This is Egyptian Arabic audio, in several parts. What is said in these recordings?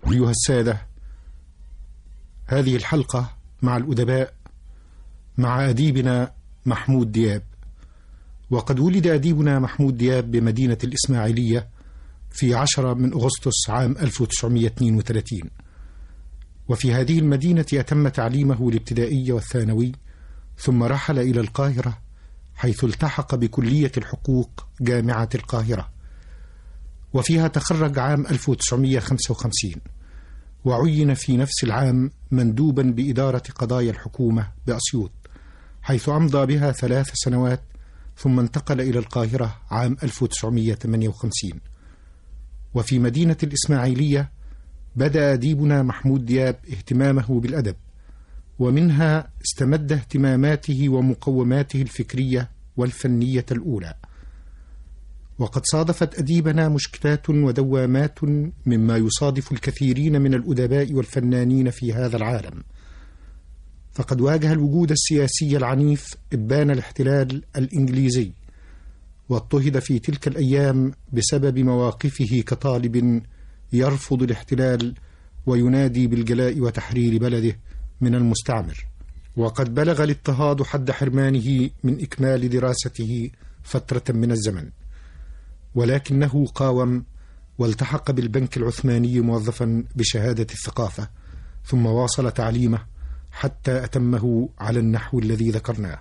أيها السادة هذه الحلقة مع الأدباء مع أديبنا محمود دياب وقد ولد أديبنا محمود دياب بمدينة الإسماعيلية في عشرة من أغسطس عام 1932 وفي هذه المدينة أتم تعليمه الابتدائي والثانوي ثم رحل إلى القاهرة حيث التحق بكلية الحقوق جامعة القاهرة وفيها تخرج عام 1955 وعين في نفس العام مندوبا بإدارة قضايا الحكومة بأسيوط حيث أمضى بها ثلاث سنوات ثم انتقل إلى القاهرة عام 1958 وفي مدينة الإسماعيلية بدأ أديبنا محمود دياب اهتمامه بالأدب ومنها استمد اهتماماته ومقوماته الفكرية والفنية الأولى وقد صادفت أديبنا مشكلات ودوامات مما يصادف الكثيرين من الأدباء والفنانين في هذا العالم فقد واجه الوجود السياسي العنيف إبان الاحتلال الإنجليزي واضطهد في تلك الأيام بسبب مواقفه كطالب يرفض الاحتلال وينادي بالجلاء وتحرير بلده من المستعمر وقد بلغ الاضطهاد حد حرمانه من إكمال دراسته فترة من الزمن ولكنه قاوم والتحق بالبنك العثماني موظفا بشهادة الثقافة ثم واصل تعليمه حتى أتمه على النحو الذي ذكرناه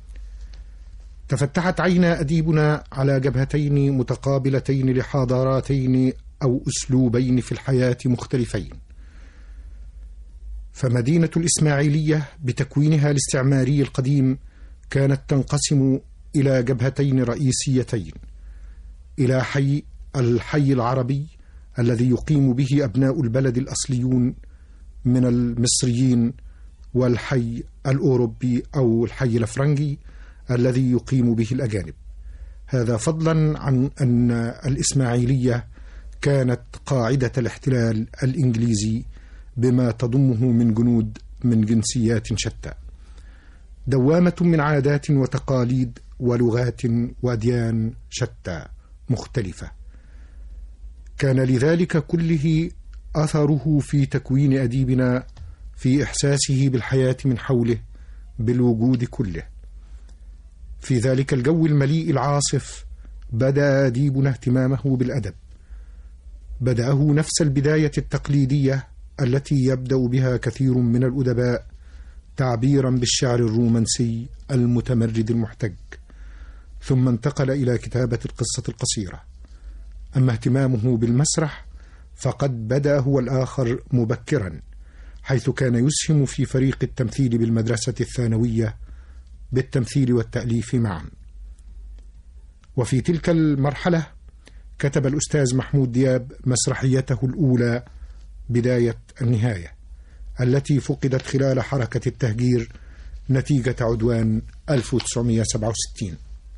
تفتحت عينا أديبنا على جبهتين متقابلتين لحضاراتين أو أسلوبين في الحياة مختلفين فمدينة الإسماعيلية بتكوينها الاستعماري القديم كانت تنقسم إلى جبهتين رئيسيتين إلى حي الحي العربي الذي يقيم به أبناء البلد الأصليون من المصريين والحي الأوروبي أو الحي الأفرنجي الذي يقيم به الأجانب هذا فضلا عن أن الإسماعيلية كانت قاعدة الاحتلال الإنجليزي بما تضمه من جنود من جنسيات شتى دوامة من عادات وتقاليد ولغات وأديان شتى مختلفة كان لذلك كله أثره في تكوين أديبنا في إحساسه بالحياة من حوله بالوجود كله في ذلك الجو المليء العاصف بدا أديبنا اهتمامه بالأدب بدأه نفس البداية التقليدية التي يبدأ بها كثير من الأدباء تعبيرا بالشعر الرومانسي المتمرد المحتج ثم انتقل إلى كتابة القصة القصيرة أما اهتمامه بالمسرح فقد بدأ هو الآخر مبكرا حيث كان يسهم في فريق التمثيل بالمدرسة الثانوية بالتمثيل والتأليف معا وفي تلك المرحلة كتب الأستاذ محمود دياب مسرحيته الأولى بداية النهاية التي فقدت خلال حركة التهجير نتيجة عدوان 1967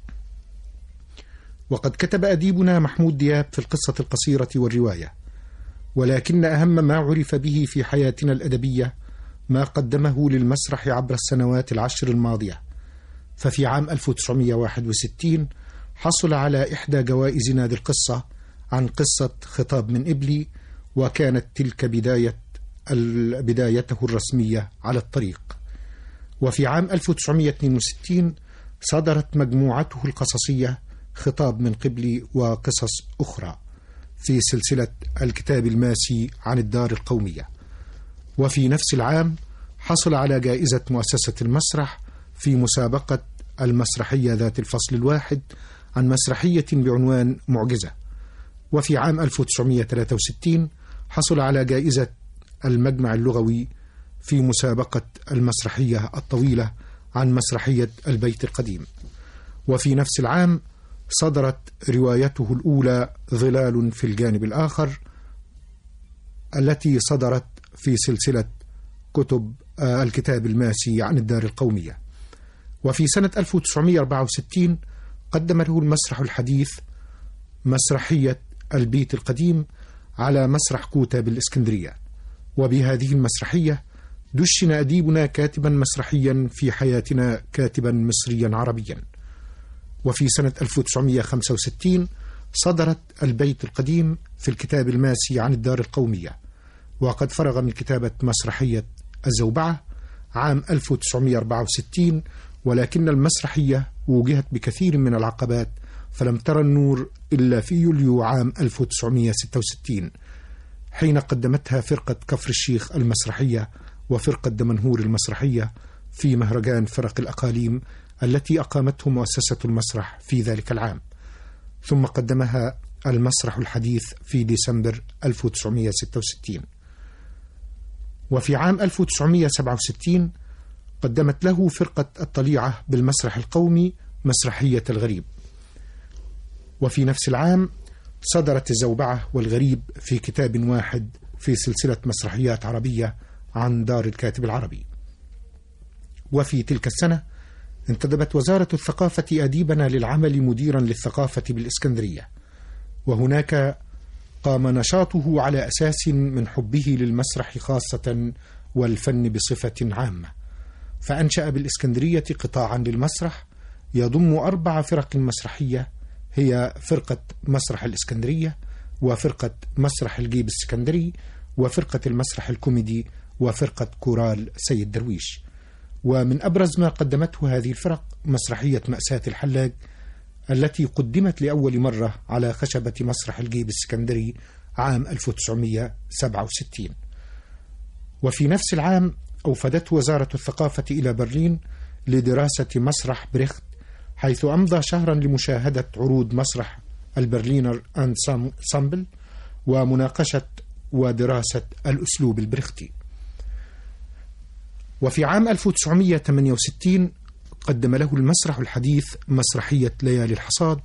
وقد كتب أديبنا محمود دياب في القصة القصيرة والرواية ولكن أهم ما عرف به في حياتنا الأدبية ما قدمه للمسرح عبر السنوات العشر الماضية ففي عام 1961 حصل على إحدى جوائز نادي القصة عن قصة خطاب من إبلي وكانت تلك بداية بدايته الرسمية على الطريق وفي عام 1962 صدرت مجموعته القصصية خطاب من قبلي وقصص أخرى في سلسلة الكتاب الماسي عن الدار القومية وفي نفس العام حصل على جائزة مؤسسة المسرح في مسابقة المسرحية ذات الفصل الواحد عن مسرحية بعنوان معجزة وفي عام 1963 حصل على جائزة المجمع اللغوي في مسابقة المسرحية الطويلة عن مسرحية البيت القديم وفي نفس العام صدرت روايته الأولى ظلال في الجانب الآخر التي صدرت في سلسلة كتب الكتاب الماسي عن الدار القومية وفي سنة 1964 قدم له المسرح الحديث مسرحية البيت القديم على مسرح كوتا بالإسكندرية وبهذه المسرحية دشن أديبنا كاتبا مسرحيا في حياتنا كاتبا مصريا عربيا وفي سنة 1965 صدرت البيت القديم في الكتاب الماسي عن الدار القومية وقد فرغ من كتابة مسرحية الزوبعة عام 1964 ولكن المسرحية وجهت بكثير من العقبات فلم ترى النور إلا في يوليو عام 1966 حين قدمتها فرقة كفر الشيخ المسرحية وفرقة دمنهور المسرحية في مهرجان فرق الأقاليم التي أقامته مؤسسة المسرح في ذلك العام ثم قدمها المسرح الحديث في ديسمبر 1966 وفي عام 1967 قدمت له فرقة الطليعة بالمسرح القومي مسرحية الغريب وفي نفس العام صدرت الزوبعة والغريب في كتاب واحد في سلسلة مسرحيات عربية عن دار الكاتب العربي وفي تلك السنة انتدبت وزارة الثقافة أديبنا للعمل مديرا للثقافة بالإسكندرية وهناك قام نشاطه على أساس من حبه للمسرح خاصة والفن بصفة عامة فأنشأ بالإسكندرية قطاعا للمسرح يضم أربع فرق مسرحية هي فرقة مسرح الإسكندرية وفرقة مسرح الجيب السكندري وفرقة المسرح الكوميدي وفرقة كورال سيد درويش ومن أبرز ما قدمته هذه الفرق مسرحية مأساة الحلاج التي قدمت لأول مرة على خشبة مسرح الجيب السكندري عام 1967 وفي نفس العام أوفدته وزارة الثقافة إلى برلين لدراسة مسرح بريخت حيث أمضى شهرا لمشاهدة عروض مسرح البرلينر أنسامبل ومناقشة ودراسة الأسلوب البريختي وفي عام 1968 قدم له المسرح الحديث مسرحية ليالي الحصاد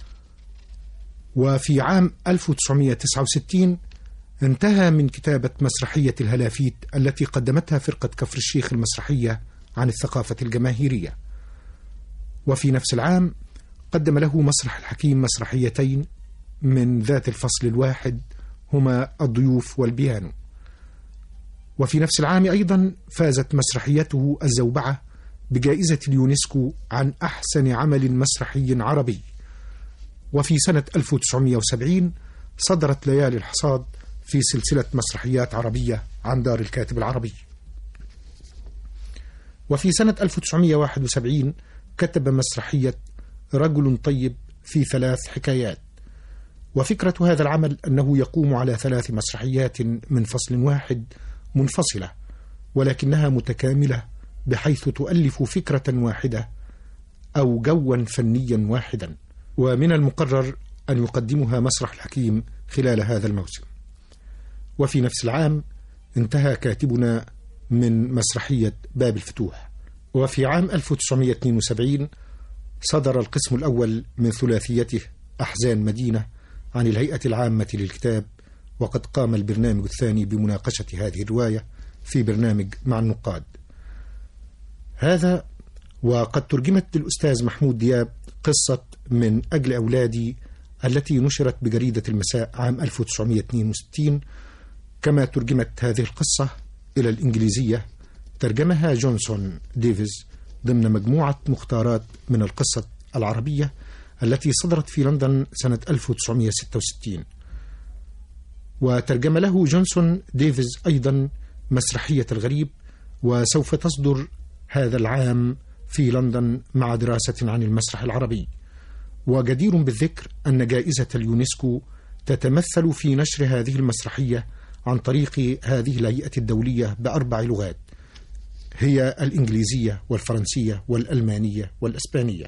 وفي عام 1969 انتهى من كتابة مسرحية الهلافيت التي قدمتها فرقة كفر الشيخ المسرحية عن الثقافة الجماهيرية وفي نفس العام قدم له مسرح الحكيم مسرحيتين من ذات الفصل الواحد هما الضيوف والبيانو وفي نفس العام أيضا فازت مسرحيته الزوبعة بجائزة اليونسكو عن أحسن عمل مسرحي عربي وفي سنة 1970 صدرت ليالي الحصاد في سلسلة مسرحيات عربية عن دار الكاتب العربي وفي سنة 1971 كتب مسرحية رجل طيب في ثلاث حكايات وفكرة هذا العمل أنه يقوم على ثلاث مسرحيات من فصل واحد منفصلة ولكنها متكاملة بحيث تؤلف فكرة واحدة أو جوا فنيا واحدا ومن المقرر أن يقدمها مسرح الحكيم خلال هذا الموسم وفي نفس العام انتهى كاتبنا من مسرحية باب الفتوح وفي عام 1972 صدر القسم الأول من ثلاثيته أحزان مدينة عن الهيئة العامة للكتاب وقد قام البرنامج الثاني بمناقشة هذه الرواية في برنامج مع النقاد هذا وقد ترجمت للأستاذ محمود دياب قصة من أجل أولادي التي نشرت بجريدة المساء عام 1962 كما ترجمت هذه القصة إلى الإنجليزية ترجمها جونسون ديفيز ضمن مجموعة مختارات من القصة العربية التي صدرت في لندن سنة 1966 وترجم له جونسون ديفيز أيضا مسرحية الغريب وسوف تصدر هذا العام في لندن مع دراسة عن المسرح العربي وجدير بالذكر أن جائزة اليونسكو تتمثل في نشر هذه المسرحية عن طريق هذه الهيئة الدولية بأربع لغات هي الإنجليزية والفرنسية والألمانية والأسبانية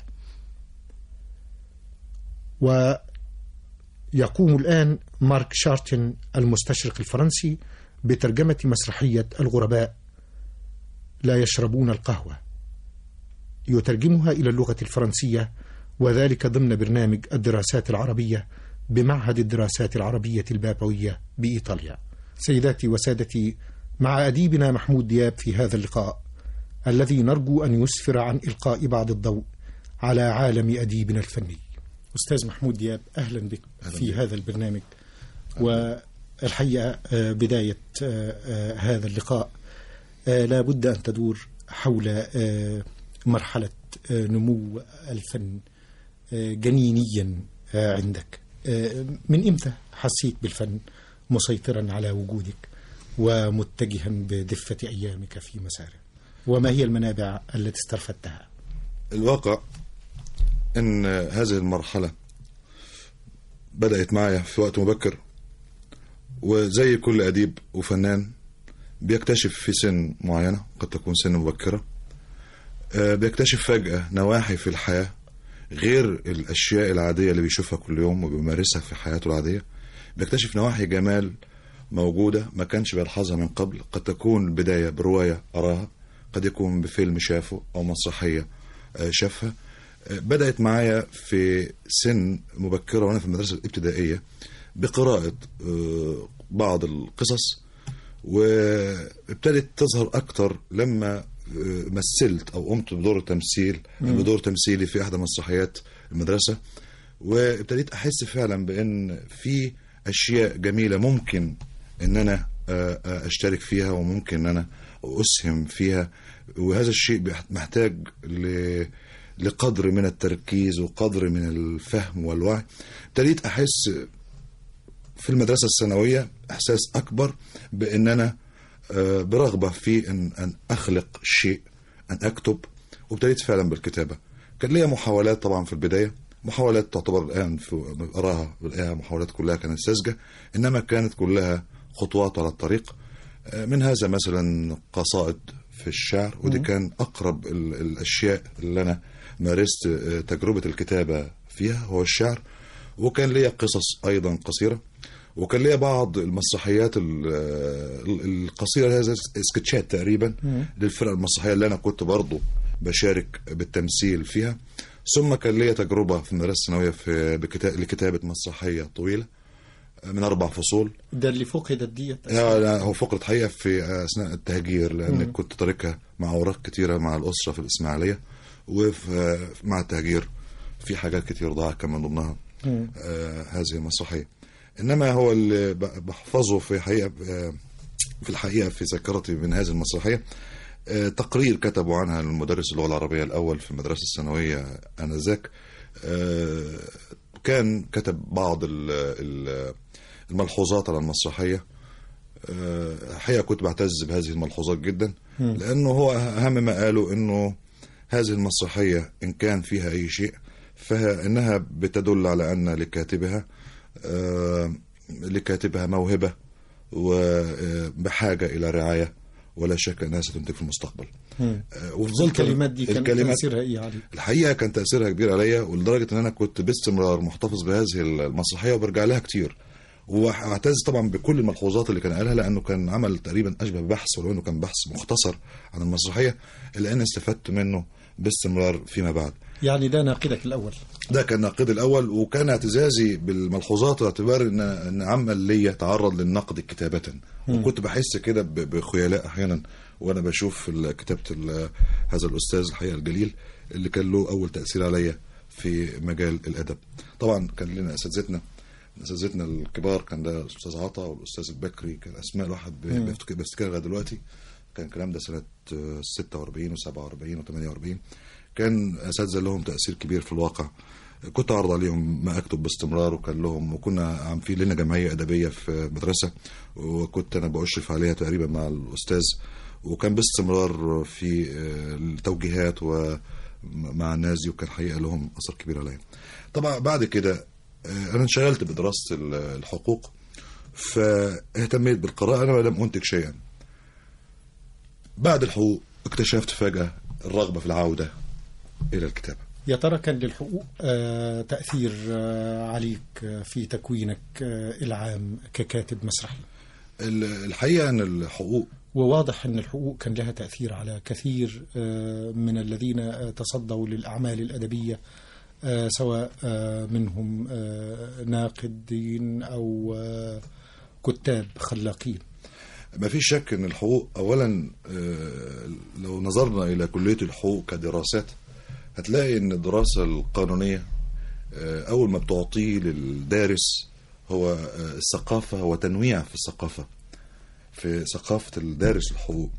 ويقوم الآن مارك شارتن المستشرق الفرنسي بترجمة مسرحية الغرباء لا يشربون القهوة يترجمها إلى اللغة الفرنسية وذلك ضمن برنامج الدراسات العربية بمعهد الدراسات العربية البابوية بإيطاليا سيداتي وسادتي مع أديبنا محمود دياب في هذا اللقاء الذي نرجو أن يسفر عن إلقاء بعض الضوء على عالم أديبنا الفني أستاذ محمود دياب أهلا بك أهلا في بك. هذا البرنامج والحقيقة بداية هذا اللقاء لا بد أن تدور حول مرحلة نمو الفن جنينيا عندك من إمتى حسيت بالفن مسيطرا على وجودك ومتجها بدفة أيامك في مساره وما هي المنابع التي استرفدتها الواقع ان هذه المرحلة بدأت معي في وقت مبكر وزي كل أديب وفنان بيكتشف في سن معينة قد تكون سن مبكرة آه، بيكتشف فجأة نواحي في الحياة غير الأشياء العادية اللي بيشوفها كل يوم وبيمارسها في حياته العادية بيكتشف نواحي جمال موجودة ما كانش بيلحظها من قبل قد تكون البداية برواية أراها قد يكون بفيلم شافه أو مسرحية آه، شافها آه، بدأت معايا في سن مبكرة وأنا في المدرسة الابتدائية بقراءة آه، بعض القصص وابتدت تظهر أكتر لما آه، مثلت أو قمت بدور تمثيل بدور تمثيلي في إحدى مسرحيات المدرسة وابتديت أحس فعلا بأن في أشياء جميلة ممكن ان انا آه، آه، اشترك فيها وممكن ان انا اسهم فيها وهذا الشيء بيح- محتاج ل لقدر من التركيز وقدر من الفهم والوعي ابتديت احس في المدرسة الثانوية احساس اكبر بان انا آه، برغبة في ان ان اخلق شيء ان اكتب وابتديت فعلا بالكتابة كان ليا محاولات طبعا في البداية محاولات تعتبر الان في اراها بلاقيها محاولات كلها كانت ساذجة انما كانت كلها خطوات على الطريق آه، من هذا مثلا قصائد في الشعر ودي كان اقرب ال- الاشياء اللي انا مارست آه، تجربة الكتابة فيها هو الشعر وكان ليا قصص ايضا قصيرة وكان ليا بعض المسرحيات ال- ال- القصيرة هذا سكتشات تقريبا للفرق المسرحية اللي انا كنت برضو بشارك بالتمثيل فيها ثم كان ليا تجربة في المدرسة الثانوية في بكتا- لكتابة مسرحية طويلة من أربع فصول ده اللي فقدت ديت لا لا هو فقرة حقيقة في أثناء التهجير لأن كنت تاركها مع أوراق كتيرة مع الأسرة في الإسماعيلية ومع التهجير في حاجات كتير ضاعت كان من ضمنها آه هذه المسرحية إنما هو اللي ب- بحفظه في حقيقة آه في الحقيقة في ذاكرتي من هذه المسرحية آه، تقرير كتبوا عنها المدرس اللغة العربية الأول في المدرسة الثانوية آنذاك آه، كان كتب بعض ال- ال- الملحوظات على المسرحية آه، الحقيقة كنت بعتز بهذه الملحوظات جدا لأنه هو أهم ما قاله أنه هذه المسرحية إن كان فيها أي شيء فإنها بتدل على أن لكاتبها آه، لكاتبها موهبة وبحاجة إلى رعاية ولا شك أنها ستنتج في المستقبل آه، وفضلت الكلمات دي كان الكلمات تأثيرها إيه عليك؟ الحقيقه كان تاثيرها كبير عليا ولدرجه ان انا كنت باستمرار محتفظ بهذه المسرحيه وبرجع لها كتير واعتز طبعا بكل الملحوظات اللي كان قالها لانه كان عمل تقريبا اشبه ببحث ولو انه كان بحث مختصر عن المسرحيه الا ان استفدت منه باستمرار فيما بعد يعني ده ناقدك الأول ده كان ناقدي الاول وكان اعتزازي بالملحوظات باعتبار ان ان عمل ليا تعرض للنقد كتابه وكنت بحس كده ب- بخيلاء احيانا وانا بشوف ال- كتابه ال- هذا الاستاذ الحقيقه الجليل اللي كان له اول تاثير عليا في مجال الادب طبعا كان لنا اساتذتنا اساتذتنا الكبار كان ده الاستاذ عطا والاستاذ البكري كان اسماء الواحد ب- بفتكر بفتكرها لغايه دلوقتي كان الكلام ده سنه آه، 46 و47 و48 كان اساتذه لهم تاثير كبير في الواقع كنت اعرض عليهم ما اكتب باستمرار وكان لهم وكنا عم في لنا جمعيه ادبيه في مدرسه وكنت انا باشرف عليها تقريبا مع الاستاذ وكان باستمرار في آه، التوجيهات ومع الناس دي وكان حقيقه لهم اثر كبير عليا. طبعا بعد كده آه، انا انشغلت بدراسه ال- الحقوق فاهتميت بالقراءه انا لم انتج شيئا. بعد الحقوق اكتشفت فجاه الرغبه في العوده الى الكتابه. يا ترى كان للحقوق آه تأثير آه عليك آه في تكوينك آه العام ككاتب مسرحي ال- الحقيقه ان الحقوق وواضح أن الحقوق كان لها تأثير على كثير آه من الذين آه تصدوا للأعمال الأدبية آه سواء آه منهم آه ناقدين أو آه كتاب خلاقين ما فيش شك ان الحقوق اولا آه، لو نظرنا الى كليه الحقوق كدراسات هتلاقي ان الدراسه القانونيه آه، اول ما بتعطيه للدارس هو آه، الثقافه وتنويع في الثقافه في ثقافه الدارس الحقوق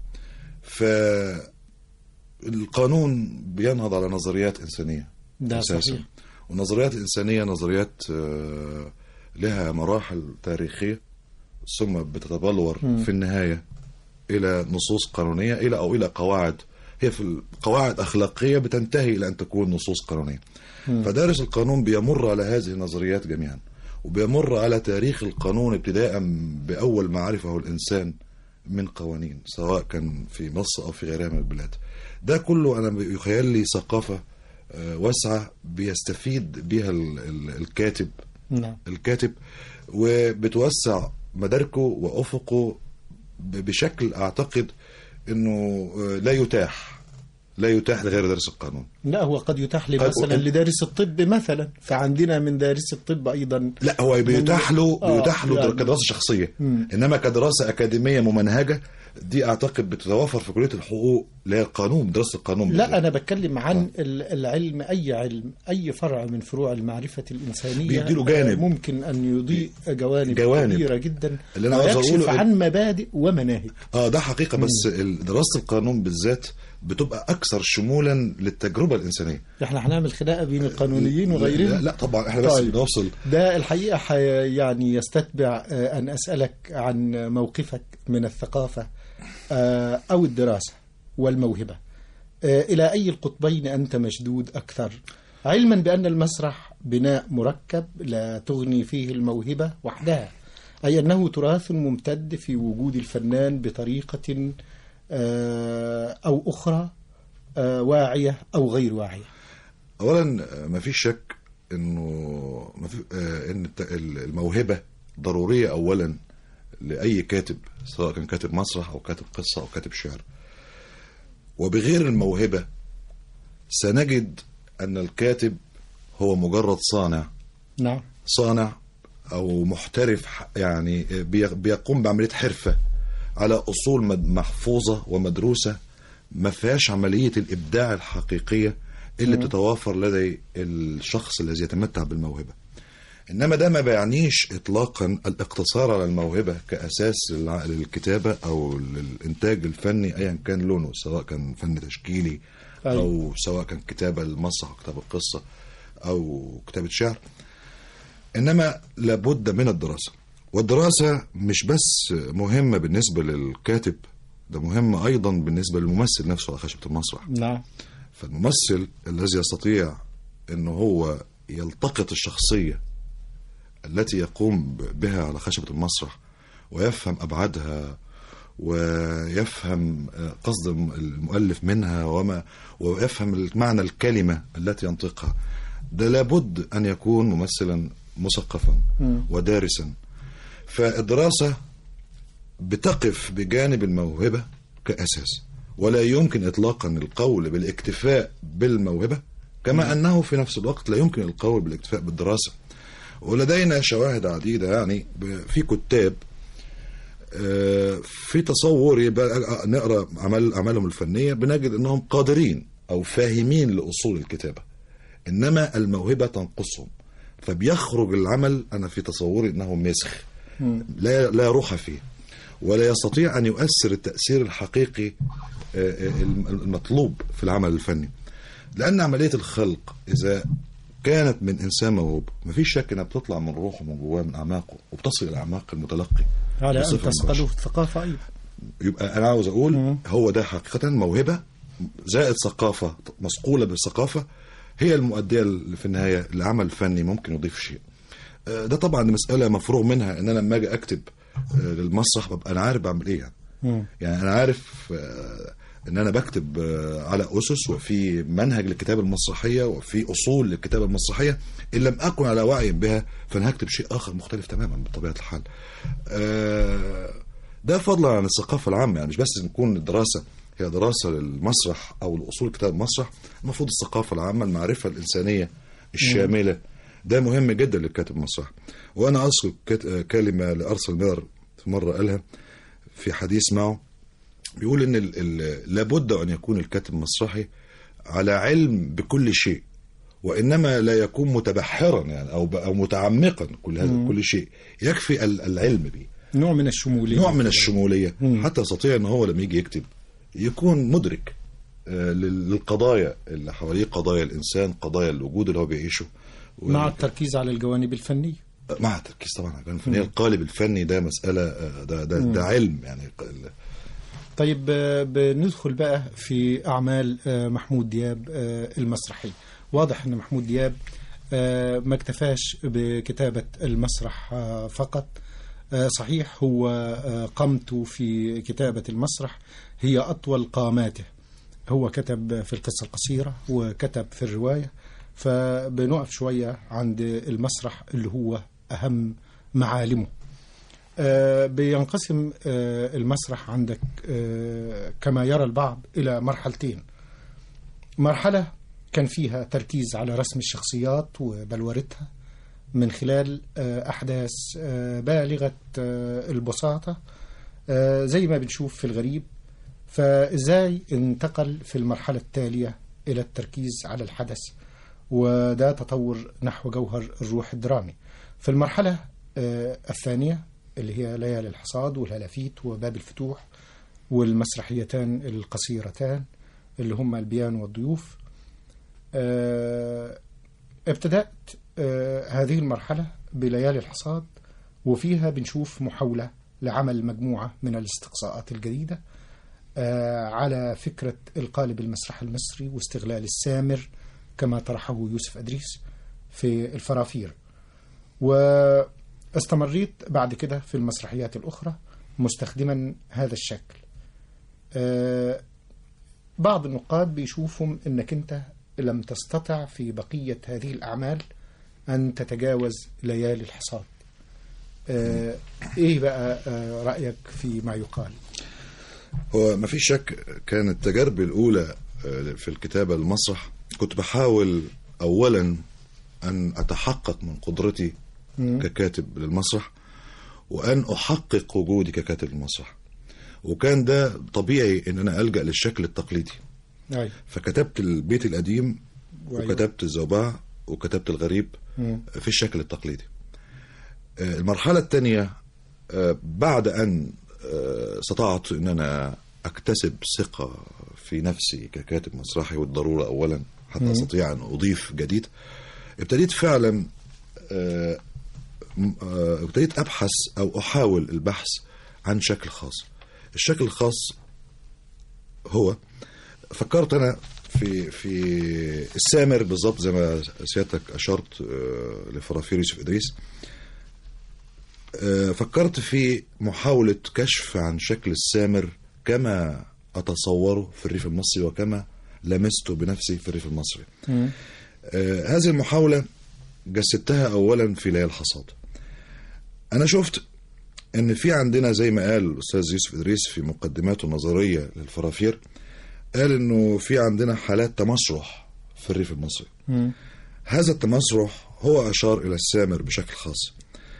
فالقانون بينهض على نظريات انسانيه ده أساساً. صحيح والنظريات الإنسانية نظريات آه، لها مراحل تاريخية ثم بتتبلور في النهايه الى نصوص قانونيه الى او الى قواعد هي في القواعد اخلاقيه بتنتهي الى ان تكون نصوص قانونيه فدارس القانون بيمر على هذه النظريات جميعا وبيمر على تاريخ القانون ابتداء باول ما عرفه الانسان من قوانين سواء كان في مصر او في غيرها من البلاد ده كله انا يخيل لي ثقافه آه، واسعه بيستفيد بها ال- ال- الكاتب نعم الكاتب وبتوسع مداركه وافقه ب- بشكل اعتقد انه آه، لا يتاح لا يتاح لغير دارس القانون لا هو قد يتاح لي قد- مثلا لدارس الطب مثلا فعندنا من دارس الطب أيضا لا هو بيتاح له آه، بيتاح له يعني. كدراسه شخصيه مم. انما كدراسه اكاديميه ممنهجه دي اعتقد بتتوفر في كليه الحقوق اللي هي القانون دراسه القانون بالذات. لا أنا بتكلم عن ال- العلم أي علم أي فرع من فروع المعرفة الإنسانية بيديله جانب. ممكن أن يضيء جوانب, جوانب. كبيرة جدا اللي أنا عاوز ويكشف أقوله إن- عن مبادئ ومناهج اه ده حقيقه بس ال- دراسه القانون بالذات بتبقى اكثر شمولا للتجربه الانسانيه احنا هنعمل خناقة بين القانونيين وغيرهم لا, لا طبعا احنا بس طيب. بنوصل ده الحقيقة حي يعني يستتبع آه، أن أسألك عن موقفك من الثقافة آه، أو الدراسة والموهبة آه، إلى أي القطبين أنت مشدود أكثر علما بأن المسرح بناء مركب لا تغني فيه الموهبة وحدها أي أنه تراث ممتد في وجود الفنان بطريقة آه، أو أخرى آه، واعية أو غير واعية اولا ما فيش شك انه ما في آه ان الت- الموهبه ضروريه اولا لاي كاتب سواء كان كاتب مسرح او كاتب قصه او كاتب شعر وبغير الموهبه سنجد ان الكاتب هو مجرد صانع نعم صانع او محترف ح- يعني بي- بيقوم بعمليه حرفه على اصول مد- محفوظه ومدروسه ما فيهاش عمليه الابداع الحقيقيه اللي بتتوافر لدي الشخص الذي يتمتع بالموهبه انما ده ما بيعنيش اطلاقا الاقتصار على الموهبه كاساس للع- للكتابه او للانتاج الفني ايا كان لونه سواء كان فن تشكيلي أيوة. او سواء كان كتابه المسرح او كتابه القصه او كتابه شعر انما لابد من الدراسه والدراسه مش بس مهمه بالنسبه للكاتب ده مهم ايضا بالنسبه للممثل نفسه على خشبه المسرح نعم فالممثل الذي يستطيع ان هو يلتقط الشخصيه التي يقوم ب- بها على خشبه المسرح ويفهم ابعادها ويفهم آه، قصد الم- المؤلف منها وما ويفهم معنى الكلمه التي ينطقها ده لابد ان يكون ممثلا مثقفا ودارسا فالدراسه بتقف بجانب الموهبة كأساس ولا يمكن إطلاقا القول بالاكتفاء بالموهبة كما أنه في نفس الوقت لا يمكن القول بالاكتفاء بالدراسة ولدينا شواهد عديدة يعني ب- في كتاب آه، في تصوري بقى نقرا اعمال اعمالهم الفنيه بنجد انهم قادرين او فاهمين لاصول الكتابه انما الموهبه تنقصهم فبيخرج العمل انا في تصوري انه مسخ لا لا روح فيه ولا يستطيع ان يؤثر التاثير الحقيقي آه، آه، المطلوب في العمل الفني لان عمليه الخلق اذا كانت من انسان موهوب مفيش شك انها بتطلع من روحه من جواه من اعماقه وبتصل الى اعماق المتلقي على أن بصفة تسقطه مباشرة. في الثقافة أيضا يبقى انا عاوز اقول مم. هو ده حقيقه موهبه زائد ثقافه مصقوله بالثقافه هي المؤديه ل- في النهايه لعمل فني ممكن يضيف شيء آه، ده طبعا مساله مفروغ منها ان انا لما اجي اكتب آه، للمسرح ببقى انا عارف بعمل ايه يعني مم. يعني انا عارف آه، ان انا بكتب آه، على اسس وفي منهج للكتابه المسرحيه وفي اصول للكتابه المسرحيه ان لم اكن على وعي بها فانا هكتب شيء اخر مختلف تماما بطبيعه الحال آه، ده فضلا عن الثقافه العامه يعني مش بس نكون الدراسه هي دراسه للمسرح او لاصول كتاب المسرح المفروض الثقافه العامه المعرفه الانسانيه الشامله ده مهم جدا للكاتب المسرح وانا اذكر كت- آه، كلمه لارسل ميلر في مره قالها في حديث معه بيقول ان ال ال لابد ان يكون الكاتب المسرحي على علم بكل شيء وانما لا يكون متبحرا يعني او ب- او متعمقا كل هذا كل شيء يكفي ال- العلم به نوع من الشمولية نوع من الشموليه حتى يستطيع ان هو لما يجي يكتب يكون مدرك آه، لل- للقضايا اللي حواليه قضايا الانسان قضايا الوجود اللي هو بيعيشه و- مع التركيز على الجوانب الفنية مع التركيز طبعا على الجوانب الفنيه القالب الفني ده مساله آه، ده ده, ده علم يعني ال- طيب آه، بندخل بقى في أعمال آه، محمود دياب آه، المسرحية واضح أن محمود دياب آه، ما اكتفاش بكتابة المسرح آه، فقط آه، صحيح هو آه، قامته في كتابة المسرح هي أطول قاماته هو كتب في القصة القصيرة وكتب في الرواية فبنقف شوية عند المسرح اللي هو أهم معالمه آه، بينقسم آه، المسرح عندك آه، كما يرى البعض إلى مرحلتين مرحلة كان فيها تركيز على رسم الشخصيات وبلورتها من خلال آه، أحداث آه، بالغة آه، البساطة آه، زي ما بنشوف في الغريب فإزاي انتقل في المرحلة التالية إلى التركيز على الحدث وده تطور نحو جوهر الروح الدرامي في المرحلة آه، الثانية اللي هي ليالي الحصاد والهلافيت وباب الفتوح والمسرحيتان القصيرتان اللي هما البيان والضيوف آه، ابتدأت آه، هذه المرحلة بليالي الحصاد وفيها بنشوف محاولة لعمل مجموعة من الاستقصاءات الجديدة آه، على فكرة القالب المسرح المصري واستغلال السامر كما طرحه يوسف أدريس في الفرافير واستمريت بعد كده في المسرحيات الأخرى مستخدما هذا الشكل آه، بعض النقاد بيشوفهم أنك أنت لم تستطع في بقية هذه الأعمال أن تتجاوز ليالي الحصاد آه، إيه بقى آه، رأيك في ما يقال هو ما فيش شك كانت تجاربي الاولى آه، في الكتابه المسرح كنت بحاول اولا ان اتحقق من قدرتي ككاتب للمسرح وان احقق وجودي ككاتب للمسرح وكان ده طبيعي ان انا الجا للشكل التقليدي أي. فكتبت البيت القديم وأيوة. وكتبت الزوبعة وكتبت الغريب مم. في الشكل التقليدي آه، المرحلة الثانية آه، بعد أن آه، استطعت أن أنا أكتسب ثقة في نفسي ككاتب مسرحي والضرورة أولا حتى أستطيع أن أضيف جديد ابتديت فعلا آه، م- آه، ابتديت أبحث أو أحاول البحث عن شكل خاص الشكل الخاص هو فكرت انا في في السامر بالظبط زي ما سيادتك اشرت آه، لفرافير يوسف ادريس آه، فكرت في محاولة كشف عن شكل السامر كما أتصوره في الريف المصري وكما لمسته بنفسي في الريف المصري آه، هذه المحاولة جسدتها أولا في ليالي الحصاد أنا شفت ان في عندنا زي ما قال الاستاذ يوسف ادريس في مقدماته النظريه للفرافير قال انه في عندنا حالات تمسرح في الريف المصري هذا التمسرح هو اشار الى السامر بشكل خاص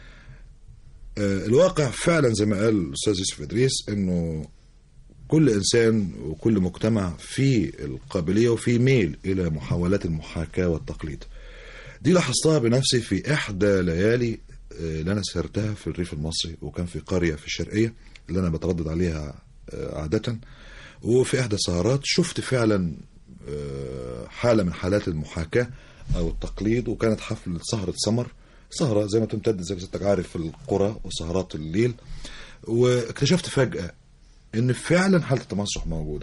آه، الواقع فعلا زي ما قال الاستاذ يوسف ادريس انه كل انسان وكل مجتمع فيه القابليه وفيه ميل الى محاولات المحاكاه والتقليد دي لاحظتها بنفسي في احدى ليالي آه، اللي انا سهرتها في الريف المصري وكان في قريه في الشرقيه اللي انا بتردد عليها آه، عاده وفي احدى السهرات شفت فعلا آه، حاله من حالات المحاكاه او التقليد وكانت حفله سهره سمر سهره زي ما تمتد زي ما سيادتك عارف في القرى وسهرات الليل واكتشفت فجاه ان فعلا حاله التمسح موجوده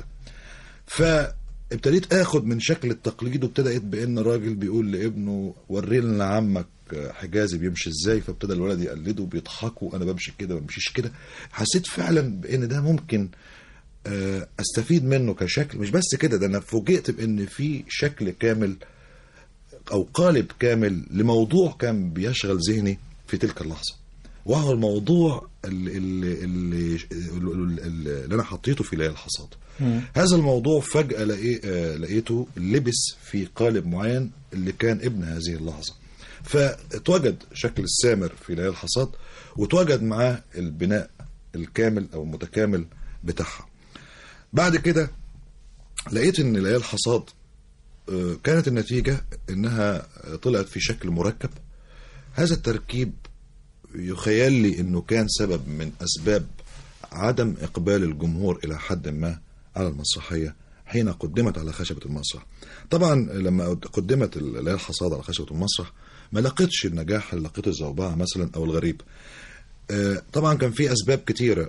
فابتديت اخد من شكل التقليد وابتدأت بان راجل بيقول لابنه وري لنا عمك حجازي بيمشي ازاي فابتدى الولد يقلده وبيضحكوا انا بمشي كده ما بمشيش كده حسيت فعلا بان ده ممكن آه، استفيد منه كشكل مش بس كده ده انا فوجئت بان في شكل كامل او قالب كامل لموضوع كان بيشغل ذهني في تلك اللحظه وهو الموضوع اللي, اللي, اللي, اللي, اللي انا حطيته في ليالي الحصاد هذا الموضوع فجاه لقي آه، لقيته لبس في قالب معين اللي كان ابن هذه اللحظه فاتوجد شكل السامر في ليالي الحصاد وتوجد معاه البناء الكامل او المتكامل بتاعها بعد كده لقيت ان ليالي الحصاد آه، كانت النتيجة انها طلعت في شكل مركب هذا التركيب يخيل لي انه كان سبب من اسباب عدم اقبال الجمهور الى حد ما على المسرحية حين حين قدمت على خشبة المسرح طبعا لما قدمت اللي هي الحصاد على خشبة المسرح ما لقتش النجاح اللي لقيته الزوبعة مثلا أو الغريب آه، طبعا كان في أسباب كتيرة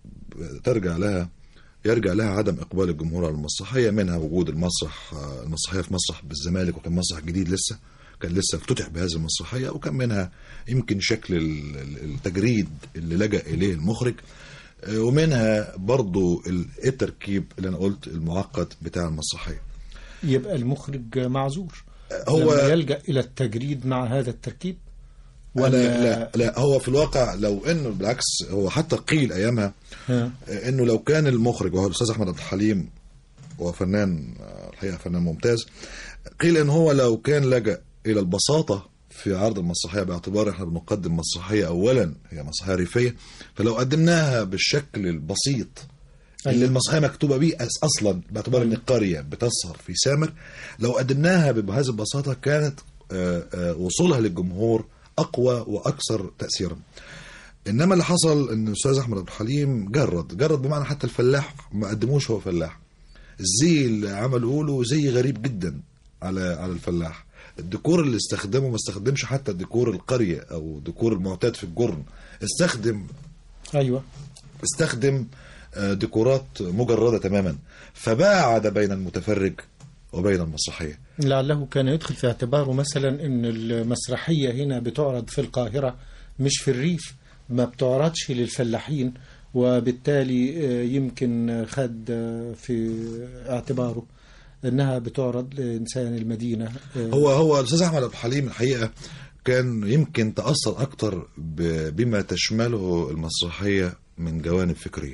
ترجع لها يرجع لها عدم إقبال الجمهور على المسرحية منها وجود المسرح آه، المسرحية في مسرح بالزمالك وكان مسرح جديد لسه كان لسه افتتح بهذه المسرحية وكان منها يمكن شكل ال- ال- التجريد اللي لجأ إليه المخرج آه، ومنها برضو ال- التركيب اللي أنا قلت المعقد بتاع المسرحية يبقى المخرج معذور هو- لما يلجأ إلى التجريد مع هذا التركيب ولا لا لا هو في الواقع لو انه بالعكس هو حتى قيل ايامها ها. انه لو كان المخرج وهو الاستاذ احمد عبد الحليم هو فنان آه، الحقيقه فنان ممتاز قيل ان هو لو كان لجأ الى البساطه في عرض المسرحيه باعتبار احنا بنقدم مسرحيه اولا هي مسرحيه ريفيه فلو قدمناها بالشكل البسيط اللي أيوة. المسرحيه مكتوبه بيه أس- اصلا باعتبار ان القريه بتسهر في سامر لو قدمناها بهذه البساطه كانت آه، آه، وصولها للجمهور اقوى واكثر تاثيرا انما اللي حصل ان الاستاذ احمد عبد الحليم جرد جرد بمعنى حتى الفلاح ما قدموش هو فلاح الزي اللي عملوا له زي غريب جدا على على الفلاح الديكور اللي استخدمه ما استخدمش حتى ديكور القريه او ديكور المعتاد في الجرن استخدم أيوة استخدم آه، ديكورات مجرده تماما فباعد بين المتفرج وبين المسرحيه لعله كان يدخل في اعتباره مثلا ان المسرحية هنا بتعرض في القاهرة مش في الريف ما بتعرضش للفلاحين وبالتالي آه، يمكن خد آه، في اعتباره انها بتعرض لانسان المدينة آه، هو هو الاستاذ احمد عبد الحليم الحقيقه كان يمكن تاثر اكتر ب- بما تشمله المسرحيه من جوانب فكريه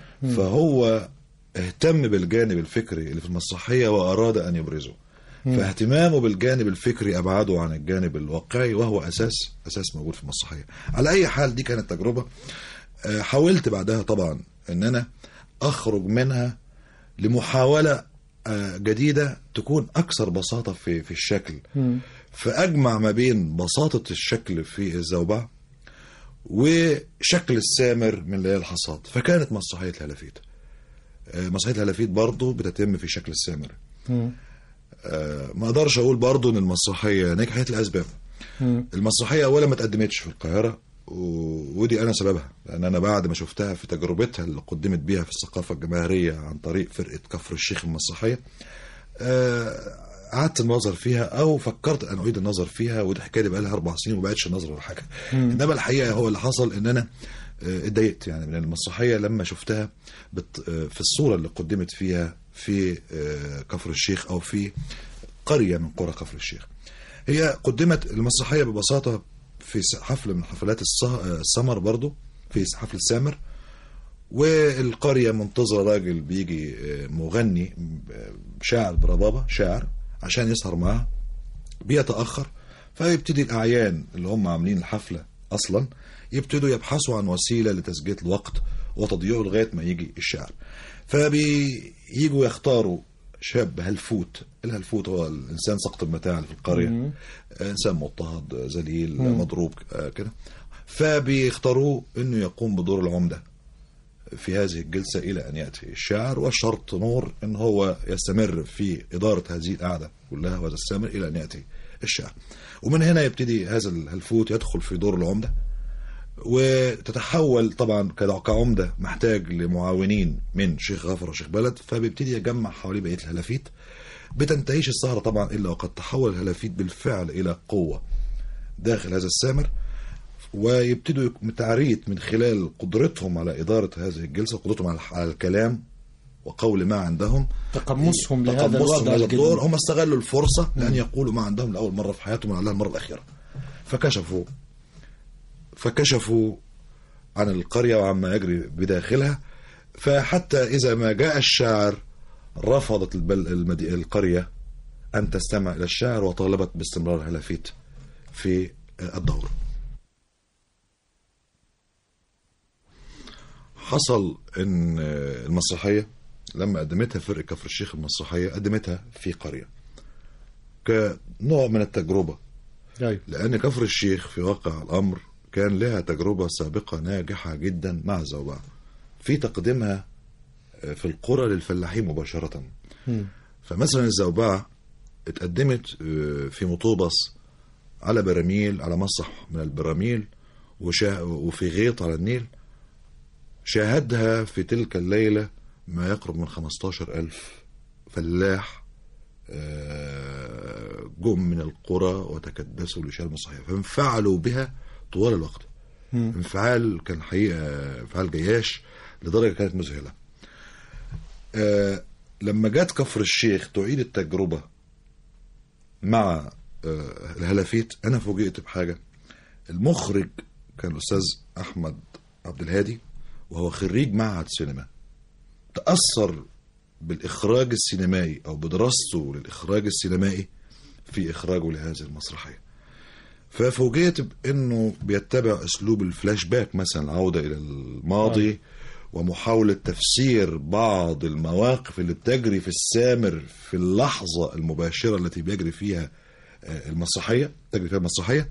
فهو اهتم بالجانب الفكري اللي في المسرحيه واراد ان يبرزه فاهتمامه بالجانب الفكري ابعده عن الجانب الواقعي وهو اساس اساس موجود في المسرحيه على اي حال دي كانت تجربه آه، حاولت بعدها طبعا ان انا اخرج منها لمحاوله آه، جديده تكون اكثر بساطه في في الشكل مم. فاجمع ما بين بساطه الشكل في الزوبعه وشكل السامر من ليالي الحصاد فكانت مسرحيه الهلافيت آه، مسرحيه الهلافيت برضه بتتم في شكل السامر مم. آه، ما اقدرش اقول برضه ان المسرحيه نجحت لاسباب مم. المسرحيه اولا ما اتقدمتش في القاهره و... ودي انا سببها لان انا بعد ما شفتها في تجربتها اللي قدمت بيها في الثقافه الجماهيريه عن طريق فرقه كفر الشيخ المسرحيه آه، قعدت النظر فيها او فكرت ان اعيد النظر فيها ودي حكايه بقى لها اربع سنين وما بقتش النظر ولا حاجه انما الحقيقه هو اللي حصل ان انا آه، اتضايقت يعني من المسرحيه لما شفتها بت... آه، في الصوره اللي قدمت فيها في آه، كفر الشيخ او في قريه من قرى كفر الشيخ هي قدمت المسرحيه ببساطه في س- حفل من حفلات الص- آه، السمر برضو في حفل السامر والقرية منتظرة راجل بيجي آه، مغني آه، شاعر بربابة شاعر عشان يسهر معاه بيتأخر فيبتدي الأعيان اللي هم عاملين الحفلة أصلا يبتدوا يبحثوا عن وسيلة لتسجيل الوقت وتضييعه لغاية ما يجي الشاعر فبييجوا يختاروا شاب هلفوت الهلفوت هو الإنسان سقط المتاع اللي في القرية آه، إنسان مضطهد آه، ذليل آه، مضروب آه، كده فبيختاروه انه يقوم بدور العمده في هذه الجلسة إلى أن يأتي الشاعر والشرط نور أن هو يستمر في إدارة هذه القعدة كلها وهذا السامر إلى أن يأتي الشاعر ومن هنا يبتدي هذا الهلفوت يدخل في دور العمدة وتتحول طبعا كد- كعمدة محتاج لمعاونين من شيخ غفر وشيخ بلد فبيبتدي يجمع حواليه بقية الهلافيت بتنتهيش السهرة طبعا إلا وقد تحول الهلافيت بالفعل إلى قوة داخل هذا السامر ويبتدوا يك- تعريت من خلال قدرتهم على إدارة هذه الجلسة وقدرتهم على على الكلام وقول ما عندهم تقمصهم لهذا تقمصهم الوضع هذا الجديد الدور هم استغلوا الفرصة لأن يقولوا ما عندهم لأول مرة في حياتهم ولعلها المرة الأخيرة فكشفوا فكشفوا عن القرية وعما يجري بداخلها فحتى إذا ما جاء الشاعر رفضت البل المدي... القرية أن تستمع إلى الشاعر وطالبت باستمرار الهلافيت في الدور حصل ان المسرحيه لما قدمتها فرقه كفر الشيخ المسرحيه قدمتها في قريه كنوع من التجربه أيوة. لان كفر الشيخ في واقع الامر كان لها تجربه سابقه ناجحه جدا مع الزوبعه في تقديمها في القرى للفلاحين مباشره مم. فمثلا الزوبعة اتقدمت آه، في مطوبس على براميل على مسرح من البراميل وشا وفي غيط على النيل شاهدها في تلك الليلة ما يقرب من 15 ألف فلاح آه، جم من القرى وتكدسوا لشال المسرحية فانفعلوا بها طوال الوقت مم. انفعال كان حقيقة انفعال جياش لدرجة كانت مذهلة آه، لما جت كفر الشيخ تعيد التجربة مع آه، الهلافيت أنا فوجئت بحاجة المخرج كان الأستاذ أحمد عبد الهادي وهو خريج معهد سينما تأثر بالإخراج السينمائي أو بدراسته للإخراج السينمائي في إخراجه لهذه المسرحية ففوجئت بأنه بيتبع أسلوب الفلاش باك مثلا العودة إلى الماضي ومحاولة تفسير بعض المواقف اللي بتجري في السامر في اللحظة المباشرة التي بيجري فيها آه، المسرحية تجري فيها المسرحية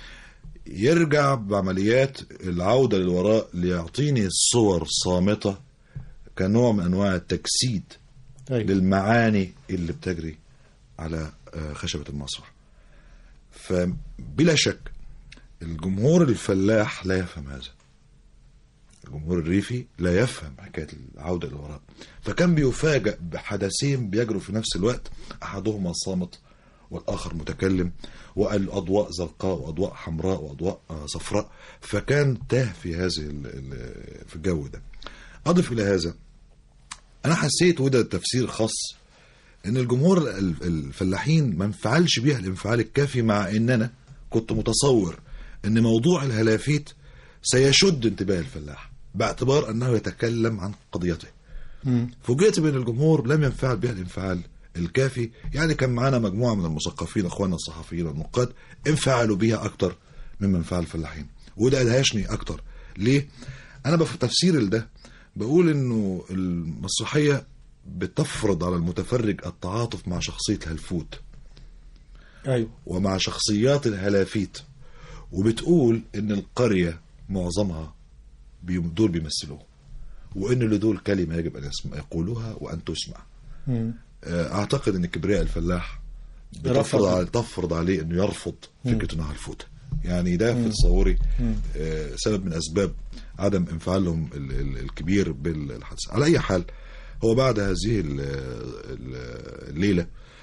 يرجع بعمليات العودة للوراء ليعطيني صور صامتة كنوع من أنواع التجسيد أيوة. للمعاني اللي بتجري على آه، خشبة المسرح فبلا شك الجمهور الفلاح لا يفهم هذا الجمهور الريفي لا يفهم حكاية العودة للوراء فكان بيفاجأ بحدثين بيجروا في نفس الوقت أحدهما صامت والآخر متكلم والأضواء زرقاء وأضواء حمراء وأضواء آه، صفراء فكان تاه في هذه ال- ال- في الجو ده أضف إلى هذا أنا حسيت وده تفسير خاص ان الجمهور ال- الفلاحين ما انفعلش بيها الانفعال الكافي مع ان انا كنت متصور ان موضوع الهلافيت سيشد انتباه الفلاح باعتبار انه يتكلم عن قضيته مم. فوجئت بان الجمهور لم ينفعل بها الانفعال الكافي يعني كان معانا مجموعه من المثقفين اخواننا الصحفيين والنقاد انفعلوا بها اكتر مما انفعل الفلاحين وده ادهشني اكتر ليه انا بف تفسير لده بقول انه المسرحيه بتفرض على المتفرج التعاطف مع شخصيه الهلفوت أيوة ومع شخصيات الهلافيت وبتقول ان القريه معظمها بي- دول بيمثلوه وان لدول كلمه يجب ان يسمع يقولوها وان تسمع مم. اعتقد ان كبرياء الفلاح رفض. بتفرض على تفرض عليه انه يرفض فكره انها الفوت يعني ده في تصوري آه، سبب من اسباب عدم انفعالهم ال- ال- الكبير بالحادثه على اي حال هو بعد هذه ال- ال- الليله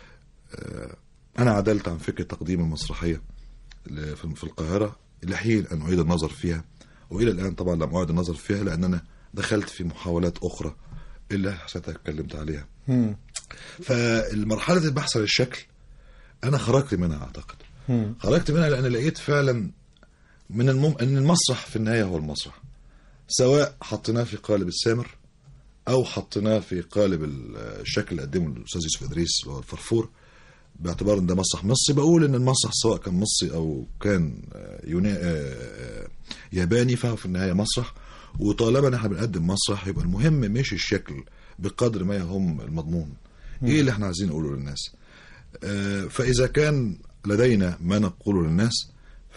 آه، انا عدلت عن فكره تقديم المسرحيه ل- في في القاهره لحين ان اعيد النظر فيها والى الان طبعا لم اعيد النظر فيها لان انا دخلت في محاولات اخرى اللي حسيتها اتكلمت عليها مم. فالمرحلة البحث عن الشكل أنا خرجت منها أعتقد مم. خرجت منها لأن لقيت فعلا من المم... أن المسرح في النهاية هو المسرح سواء حطيناه في قالب السامر أو حطيناه في قالب ال- الشكل اللي قدمه الأستاذ يوسف إدريس اللي هو الفرفور باعتبار ان ده مسرح مصري بقول ان المسرح سواء كان مصري او كان آه، يونا... آه، آه، ياباني فهو في النهايه مسرح وطالما ان احنا بنقدم مسرح يبقى المهم مش الشكل بقدر ما يهم المضمون ايه اللي احنا عايزين نقوله للناس آه، فاذا كان لدينا ما نقوله للناس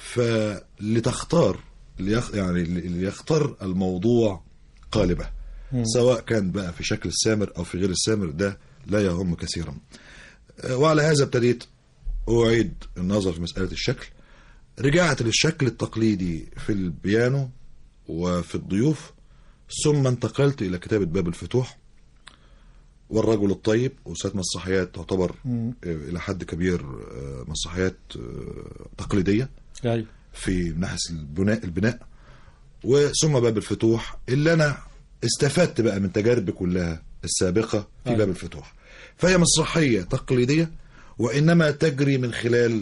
فلتختار ليخ... يعني ليختار الموضوع قالبه سواء كان بقى في شكل السامر او في غير السامر ده لا يهم كثيرا آه، وعلى هذا ابتديت اعيد النظر في مساله الشكل رجعت للشكل التقليدي في البيانو وفي الضيوف ثم انتقلت الى كتابه باب الفتوح والرجل الطيب وسات مسرحيات تعتبر آه، الى حد كبير آه، مسرحيات آه، تقليديه أيوة في ناحيه البناء البناء وثم باب الفتوح اللي انا استفدت بقى من تجاربي كلها السابقه في أيوة. باب الفتوح فهي مسرحيه تقليديه وانما تجري من خلال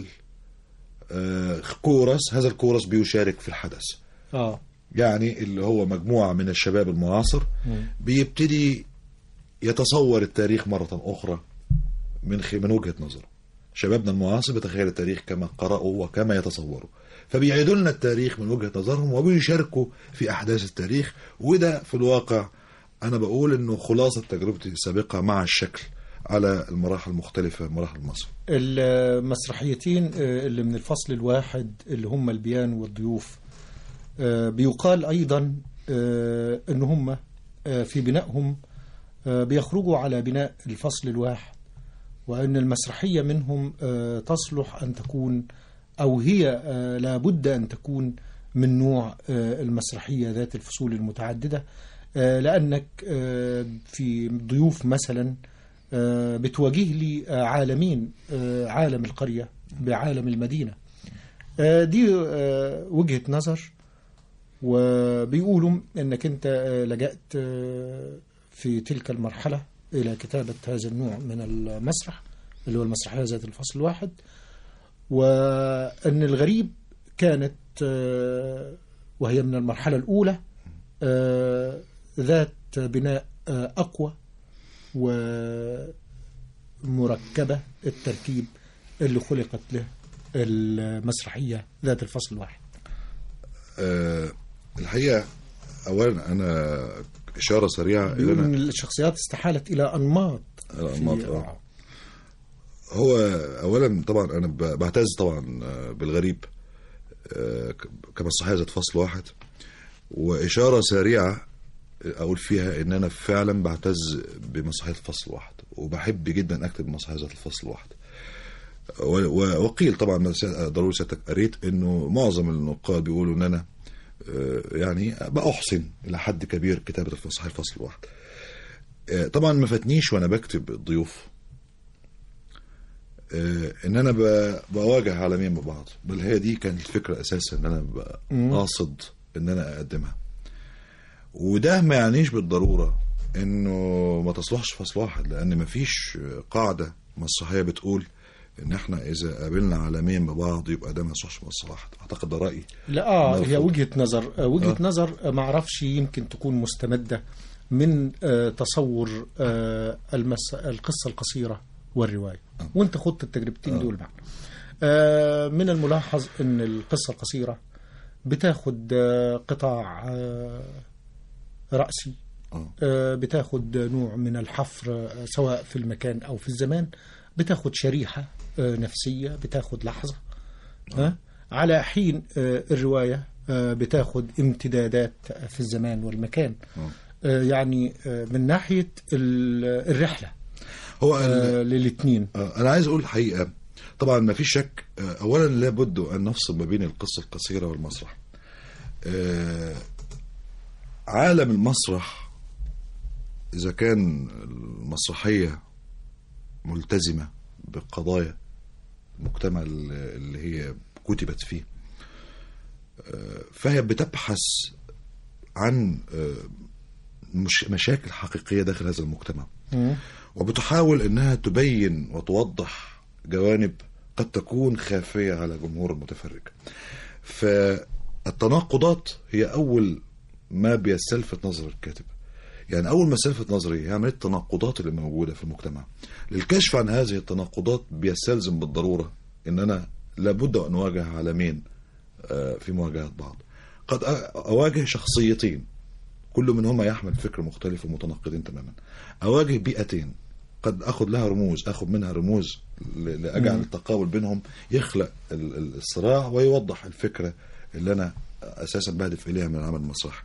آه، كورس هذا الكورس بيشارك في الحدث اه يعني اللي هو مجموعة من الشباب المعاصر مم. بيبتدي يتصور التاريخ مرة أخرى من خ... من وجهة نظره شبابنا المعاصر بيتخيل التاريخ كما قرأوا وكما يتصوروا فبيعيدوا لنا التاريخ من وجهة نظرهم وبيشاركوا في أحداث التاريخ وده في الواقع أنا بقول إنه خلاصة تجربتي السابقة مع الشكل على المراحل المختلفة مراحل مصر المسرحيتين آه، اللي من الفصل الواحد اللي هم البيان والضيوف آه، بيقال أيضا آه، إن هم آه، في بنائهم آه، بيخرجوا على بناء الفصل الواحد وأن المسرحية منهم آه، تصلح أن تكون أو هي آه، لابد أن تكون من نوع آه، المسرحية ذات الفصول المتعددة آه، لأنك آه، في ضيوف مثلا آه، بتواجه لي آه، عالمين آه، عالم القرية بعالم المدينة آه، دي آه، وجهة نظر وبيقولوا انك انت آه، لجأت آه، في تلك المرحلة الى كتابة هذا النوع من المسرح اللي هو المسرحية ذات الفصل الواحد وان الغريب كانت آه، وهي من المرحلة الأولى آه، ذات بناء آه، أقوى ومركبة التركيب اللي خلقت له المسرحية ذات الفصل الواحد آه، الحقيقه اولا انا اشاره سريعه الى بيقولوا أنا ان الشخصيات استحالت الى انماط الأنماط، في- آه. هو اولا طبعا انا ب- بعتز طبعا آه، بالغريب آه، ك- كمسرحيه ذات فصل واحد واشاره سريعه اقول فيها ان انا فعلا بعتز بمسرحيه الفصل واحد وبحب جدا اكتب مسرحيه ذات الفصل واحد و- و- وقيل طبعا ما سا- ضروري سيادتك قريت انه معظم النقاد بيقولوا ان انا آه، يعني بأحسن الى حد كبير كتابه المسرحيه الفصل الواحد آه، طبعا ما فاتنيش وانا بكتب الضيوف آه، ان انا ب- بواجه عالمين ببعض بل هي دي كانت الفكره اساسا ان انا ب- قاصد ان انا اقدمها وده ما يعنيش بالضروره انه ما تصلحش فصل واحد لان ما فيش قاعده مسرحيه بتقول ان احنا اذا قابلنا عالمين ببعض يبقى ده ما يصلحش فصل واحد اعتقد ده رايي لا اه مرفوض. هي وجهة نظر آه، وجهة آه. نظر آه، ما اعرفش يمكن تكون مستمدة من آه، تصور آه، المس... القصة القصيرة والرواية وانت خدت التجربتين دول معنا آه، من الملاحظ ان القصة القصيرة بتاخد آه، قطاع آه، رأسي اه آه، بتاخد نوع من الحفر آه، سواء في المكان أو في الزمان بتاخد شريحة آه، نفسية بتاخد لحظة ها على حين آه، الرواية آه، بتاخد امتدادات في الزمان والمكان آه. آه، يعني آه، من ناحية ال- الرحلة هو ال- آه، للاثنين آه، انا عايز اقول الحقيقه طبعا ما فيش شك آه، اولا لابد ان نفصل ما بين القصه القصيره والمسرح آه، عالم المسرح اذا كان المسرحيه ملتزمه بقضايا المجتمع اللي اللي هي كتبت فيه آه، فهي بتبحث عن آه، مش مشاكل حقيقيه داخل هذا المجتمع مم. وبتحاول انها تبين وتوضح جوانب قد تكون خافيه على جمهور المتفرج. فالتناقضات هي اول ما بيستلفت نظر الكاتب. يعني اول ما استلفت نظري هي عمليه التناقضات اللي موجوده في المجتمع. للكشف عن هذه التناقضات بيستلزم بالضروره ان انا لابد ان اواجه عالمين آه، في مواجهه بعض. قد أ- اواجه شخصيتين كل منهما يحمل فكر مختلف ومتناقضين تماما اواجه بيئتين قد اخذ لها رموز اخذ منها رموز ل- لاجعل التقابل بينهم يخلق ال- ال- الصراع ويوضح الفكره اللي انا اساسا بهدف اليها من العمل المسرحي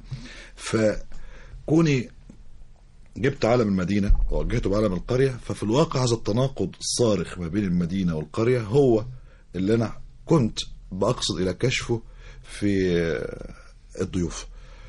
فكوني جبت عالم المدينه ووجهته بعالم القريه ففي الواقع هذا التناقض الصارخ ما بين المدينه والقريه هو اللي انا كنت بقصد الى كشفه في الضيوف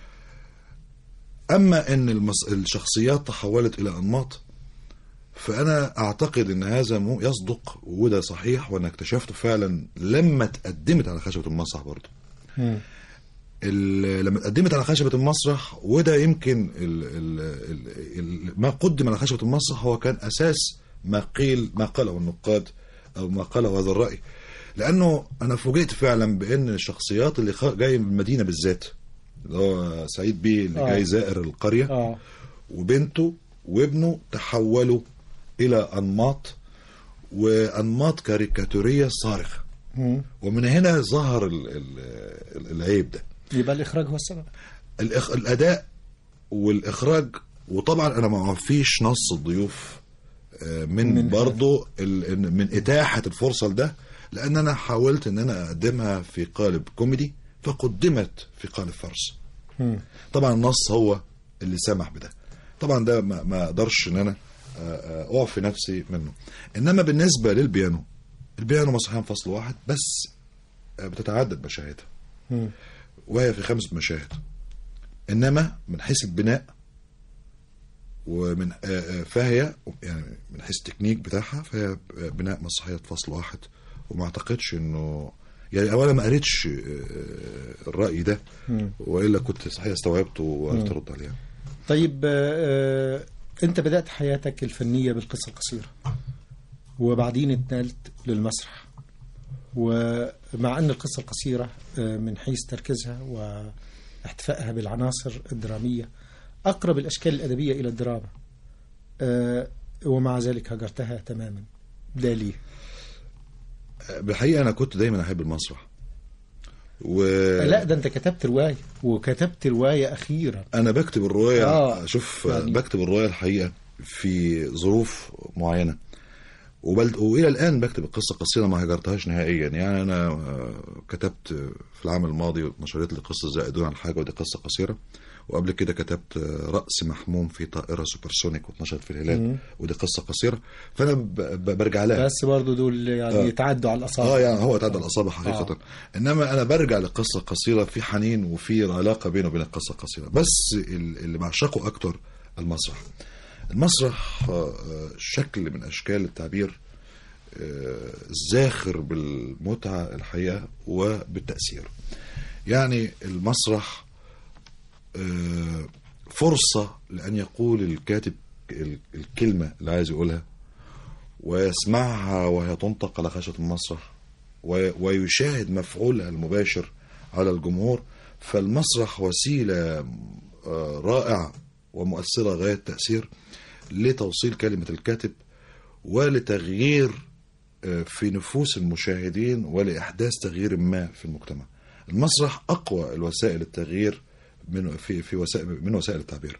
اما ان المس... الشخصيات تحولت الى انماط فانا اعتقد ان هذا مو يصدق وده صحيح وانا اكتشفته فعلا لما اتقدمت على خشبه المسرح برضه مم. ال- لما اتقدمت على خشبة المسرح وده يمكن ال ال ال ال ما قدم على خشبة المسرح هو كان أساس ما قيل ما قاله النقاد أو ما قاله هذا الرأي لأنه أنا فوجئت فعلا بأن الشخصيات اللي خ- جاية من المدينة بالذات اللي هو سعيد بيه اللي آه. جاي زائر القرية اه وبنته وابنه تحولوا إلى أنماط وأنماط كاريكاتورية صارخة مم. ومن هنا ظهر ال ال ال العيب ده يبقى الإخراج هو السبب الإخ... الاداء والاخراج وطبعا انا ما اعرفيش نص الضيوف آه، من, من من برضه ال... إن- من اتاحه الفرصه لده لان انا حاولت ان انا اقدمها في قالب كوميدي فقدمت في قالب فرس مم. طبعا النص هو اللي سمح بده طبعا ده ما ما اقدرش ان انا آه، آه، اعفي نفسي منه انما بالنسبه للبيانو البيانو مسرحيا فصل واحد بس آه، بتتعدد مشاهدها مم. وهي في خمس مشاهد انما من حيث البناء ومن آه، آه، فهي يعني من حيث التكنيك بتاعها فهي بناء مسرحيه فصل واحد وما اعتقدش انه يعني اولا ما قريتش آه، الراي ده مم. والا كنت صحيح استوعبته وقلت ارد عليه طيب آه، آه، انت بدأت حياتك الفنية بالقصة القصيرة وبعدين اتنقلت للمسرح ومع أن القصة القصيرة آه، من حيث تركيزها واحتفائها بالعناصر الدرامية أقرب الأشكال الأدبية إلى الدراما آه، ومع ذلك هجرتها تماما ده ليه؟ بالحقيقه انا كنت دايما احب المسرح و لا ده أنت كتبت رواية وكتبت رواية أخيرا انا بكتب الروايه آه، شوف يعني- يعني بكتب الروايه الحقيقه في ظروف معينه وبل... والى الان بكتب القصه قصيره ما هجرتهاش نهائيا يعني انا آه، كتبت في العام الماضي نشرت لي قصه زائدون عن حاجه ودي قصه قصيره وقبل كده كتبت آه، راس محموم في طائره سوبرسونيك واتنشرت في الهلال ودي قصه قصيره فانا ب... ب... برجع لها بس برضو دول يعني آه. يتعدوا على الأصابع اه يعني هو تعدى الاصابع حقيقه آه. انما انا برجع لقصه قصيره في حنين وفي علاقه بينه وبين القصه القصيره بس ال- اللي بعشقه اكتر المسرح المسرح آه، آه، شكل من اشكال التعبير آه، زاخر بالمتعه الحقيقه وبالتاثير يعني المسرح آه، فرصه لان يقول الكاتب ال- الكلمه اللي عايز يقولها ويسمعها وهي تنطق على خشبة المسرح و- ويشاهد مفعولها المباشر على الجمهور فالمسرح وسيلة آه، رائعة ومؤثرة غاية التأثير لتوصيل كلمة الكاتب ولتغيير آه، في نفوس المشاهدين ولإحداث تغيير ما في المجتمع المسرح أقوى الوسائل التغيير من في في وسائل من وسائل التعبير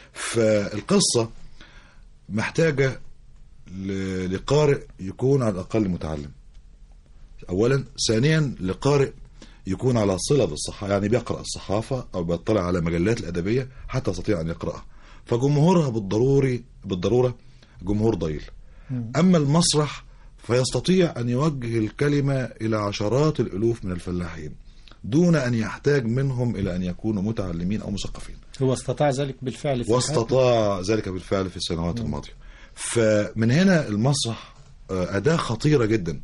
فالقصة محتاجة ل- لقارئ يكون على الأقل متعلم أولا ثانيا لقارئ يكون على صلة بالصحافة يعني بيقرأ الصحافة أو بيطلع على مجلات الأدبية حتى يستطيع أن يقرأها فجمهورها بالضروري بالضرورة جمهور ضئيل أما المسرح فيستطيع أن يوجه الكلمة إلى عشرات الألوف من الفلاحين دون أن يحتاج منهم إلى أن يكونوا متعلمين أو مثقفين هو استطاع ذلك بالفعل في حياته. واستطاع ذلك بالفعل في السنوات الماضية فمن هنا المسرح آه، أداة خطيرة جدا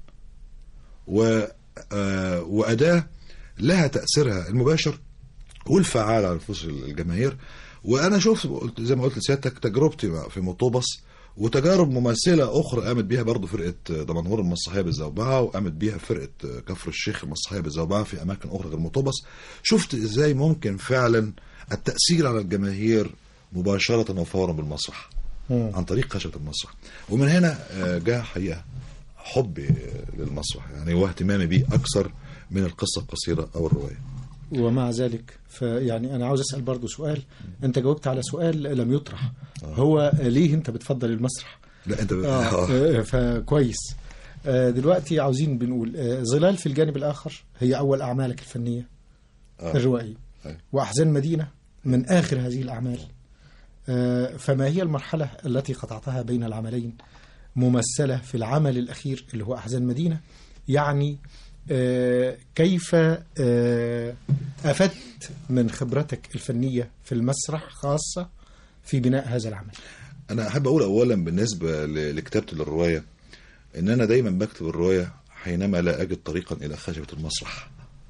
و آه، وأداة لها تأثيرها المباشر والفعال على نفوس الجماهير وأنا شفت قلت زي ما قلت لسيادتك تجربتي مع- في مطوبس وتجارب مماثلة أخرى قامت بيها برضه فرقة دمنهور المسرحية بالزوبعة وقامت بيها فرقة كفر الشيخ المسرحية بالزوبعة في أماكن أخرى غير مطوبس شفت إزاي ممكن فعلا التأثير على الجماهير مباشرة وفورا بالمسرح مم. عن طريق خشبة المسرح ومن هنا آه، جاء حقيقة حبي آه، للمسرح يعني واهتمامي بيه أكثر من القصة القصيرة أو الرواية ومع ذلك فيعني انا عاوز اسال برضو سؤال انت جاوبت على سؤال لم يطرح هو ليه انت بتفضل المسرح لا أنت ب... آه آه. آه، فكويس آه، دلوقتي عاوزين بنقول آه، ظلال في الجانب الاخر هي اول اعمالك الفنيه آه. الروائيه أي. واحزان مدينه من اخر هذه الاعمال آه، فما هي المرحله التي قطعتها بين العملين ممثله في العمل الاخير اللي هو احزان مدينه يعني آه، كيف آه، افدت من خبرتك الفنيه في المسرح خاصه في بناء هذا العمل أنا أحب أقول أولا بالنسبة ل- لكتابتي للرواية إن أنا دايما بكتب الرواية حينما لا أجد طريقا إلى خشبة المسرح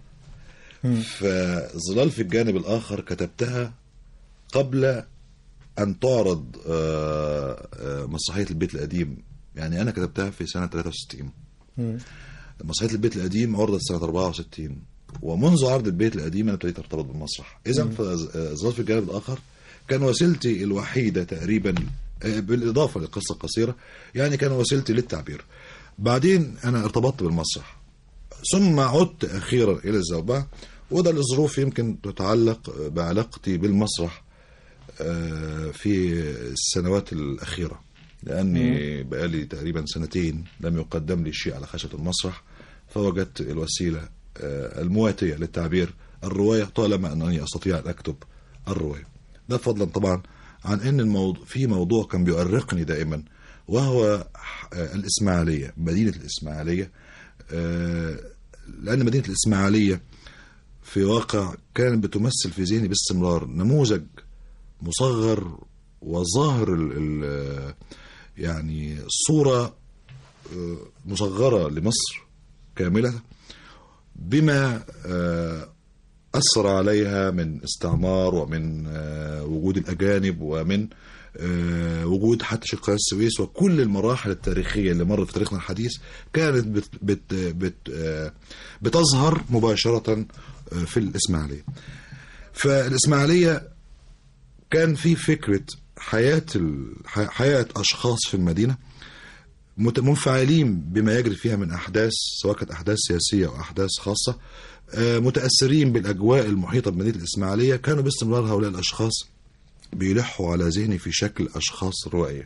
فظلال في الجانب الآخر كتبتها قبل أن تعرض آه، آه، مسرحية البيت القديم يعني أنا كتبتها في سنة 63 مم. مسرحية البيت القديم عرضت سنة 64 ومنذ عرض البيت القديم أنا ابتديت أرتبط بالمسرح إذا فظلال في الجانب الآخر كان وسيلتي الوحيدة تقريبا آه، بالإضافة للقصة القصيرة يعني كان وسيلتي للتعبير بعدين أنا ارتبطت بالمسرح ثم عدت أخيرا إلى الزوبعة وده لظروف يمكن تتعلق بعلاقتي بالمسرح آه، في السنوات الأخيرة لأني بقالي تقريبا سنتين لم يقدم لي شيء على خشبة المسرح فوجدت الوسيلة آه، المواتية للتعبير الرواية طالما أنني أستطيع أن أكتب الرواية ده فضلا طبعا عن ان الموضوع في موضوع كان بيؤرقني دائما وهو آه، الاسماعيليه مدينه الاسماعيليه آه، لان مدينه الاسماعيليه في واقع كانت بتمثل في ذهني باستمرار نموذج مصغر وظاهر ال ال يعني صورة آه، مصغرة لمصر كاملة بما آه، أثر عليها من استعمار ومن آه، وجود الأجانب ومن آه، وجود حتى شق قناة السويس وكل المراحل التاريخية اللي مرت في تاريخنا الحديث كانت بت بت بت آه، بتظهر مباشرة آه، في الإسماعيلية فالإسماعيلية كان في فكرة حياة ال- ح- حياة أشخاص في المدينة مت- منفعلين بما يجري فيها من أحداث سواء كانت أحداث سياسية أو أحداث خاصة آه، متأثرين بالأجواء المحيطة بمدينة الإسماعيلية كانوا باستمرار هؤلاء الأشخاص بيلحوا على ذهني في شكل أشخاص روائية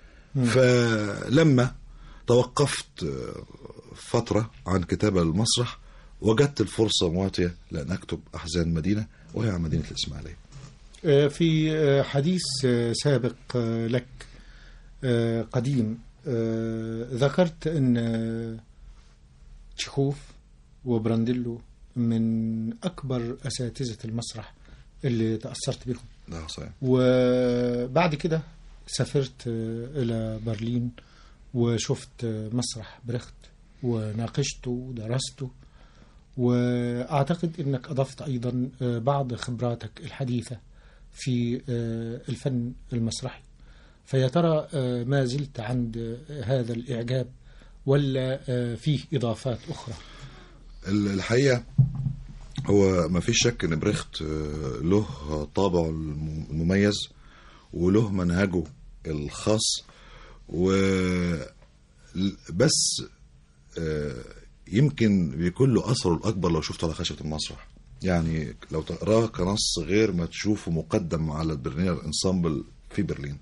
فلما توقفت آه، فترة عن كتابة المسرح وجدت الفرصة مواتية لأن أكتب أحزان المدينة وهي عن مدينة الإسماعيلية آه، في آه، حديث آه، سابق آه، لك آه، قديم آه، ذكرت أن آه، تشيخوف وبرانديلو من أكبر أساتذة المسرح اللي تأثرت بهم ده صحيح وبعد كده سافرت آه، إلى برلين وشفت آه، مسرح بريخت وناقشته ودرسته وأعتقد أنك أضفت أيضا آه، بعض خبراتك الحديثة في آه، الفن المسرحي فيا ترى آه، ما زلت عند آه، هذا الإعجاب ولا آه، فيه إضافات أخرى ال- الحقيقة هو ما فيش شك ان بريخت آه، له طابعه الم- المميز وله منهجه الخاص و ل- بس آه، يمكن بيكون له اثره الاكبر لو شفته على خشبه المسرح يعني لو تقراه كنص غير ما تشوفه مقدم على البرلينر انسامبل في برلين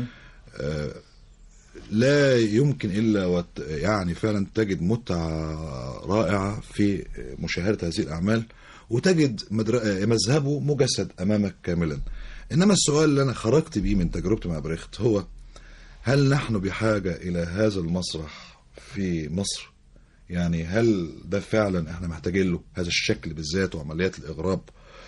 لا يمكن الا وت يعني فعلا تجد متعه رائعه في مشاهده هذه الاعمال وتجد مدر... مذهبه مجسد امامك كاملا انما السؤال اللي انا خرجت بيه من تجربتي مع بريخت هو هل نحن بحاجه الى هذا المسرح في مصر يعني هل ده فعلا احنا محتاجين له هذا الشكل بالذات وعمليات الاغراب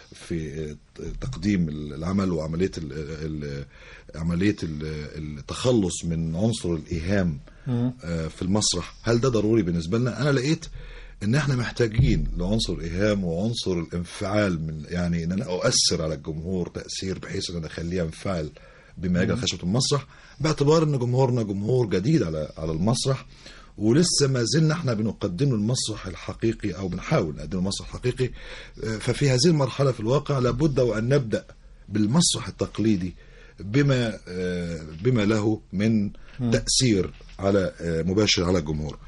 في تقديم العمل وعمليه ال ال عمليه ال التخلص من عنصر الايهام آه، في المسرح هل ده ضروري بالنسبه لنا انا لقيت ان احنا محتاجين لعنصر الايهام وعنصر الانفعال من يعني ان انا اؤثر على الجمهور تاثير بحيث ان انا اخليه ينفعل بما يجري على خشبه المسرح باعتبار ان جمهورنا جمهور جديد على على المسرح ولسه ما زلنا احنا بنقدم له المسرح الحقيقي او بنحاول نقدم له المسرح الحقيقي آه، ففي هذه المرحله في الواقع لابد وان نبدا بالمسرح التقليدي بما آه، بما له من تاثير على آه، مباشر على الجمهور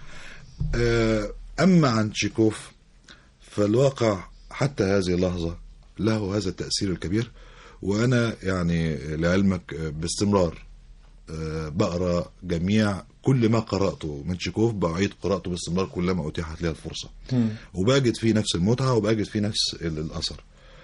آه، اما عن تشيكوف فالواقع حتى هذه اللحظه له هذا التاثير الكبير وانا يعني لعلمك آه، باستمرار آه، بقرا جميع كل ما قراته من تشيكوف بعيد قراءته باستمرار كلما اتيحت لي الفرصه وبجد فيه نفس المتعه وبجد فيه نفس ال- الاثر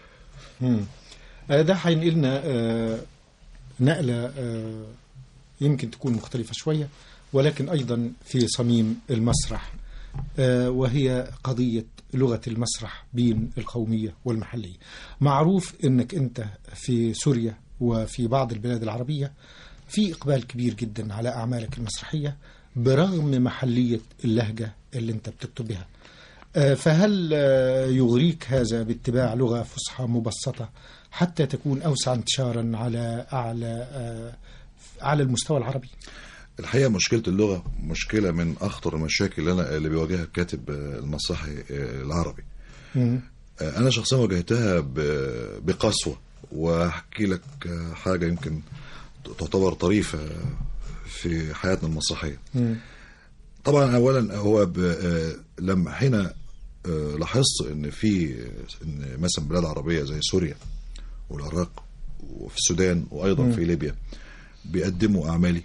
مم. آه، ده هينقلنا آه، نقلة آه، يمكن تكون مختلفة شوية ولكن أيضا في صميم المسرح آه، وهي قضية لغة المسرح بين القومية والمحلية معروف أنك أنت في سوريا وفي بعض البلاد العربية في إقبال كبير جدا على أعمالك المسرحية برغم محلية اللهجة اللي أنت بتكتب بها آه، فهل آه، يغريك هذا باتباع لغة فصحى مبسطة حتى تكون أوسع انتشارا على أعلى آه، على المستوى العربي الحقيقه مشكله اللغه مشكله من اخطر المشاكل اللي انا اللي بيواجهها الكاتب آه، المسرحي آه، العربي مم. آه، انا شخصيا واجهتها ب- بقسوه واحكي لك آه، حاجه يمكن تعتبر طريفه في حياتنا المسرحيه مم. طبعا اولا هو ب- آه، لما حين آه، لاحظت ان في ان مثلا بلاد عربيه زي سوريا والعراق وفي السودان وايضا في ليبيا بيقدموا اعمالي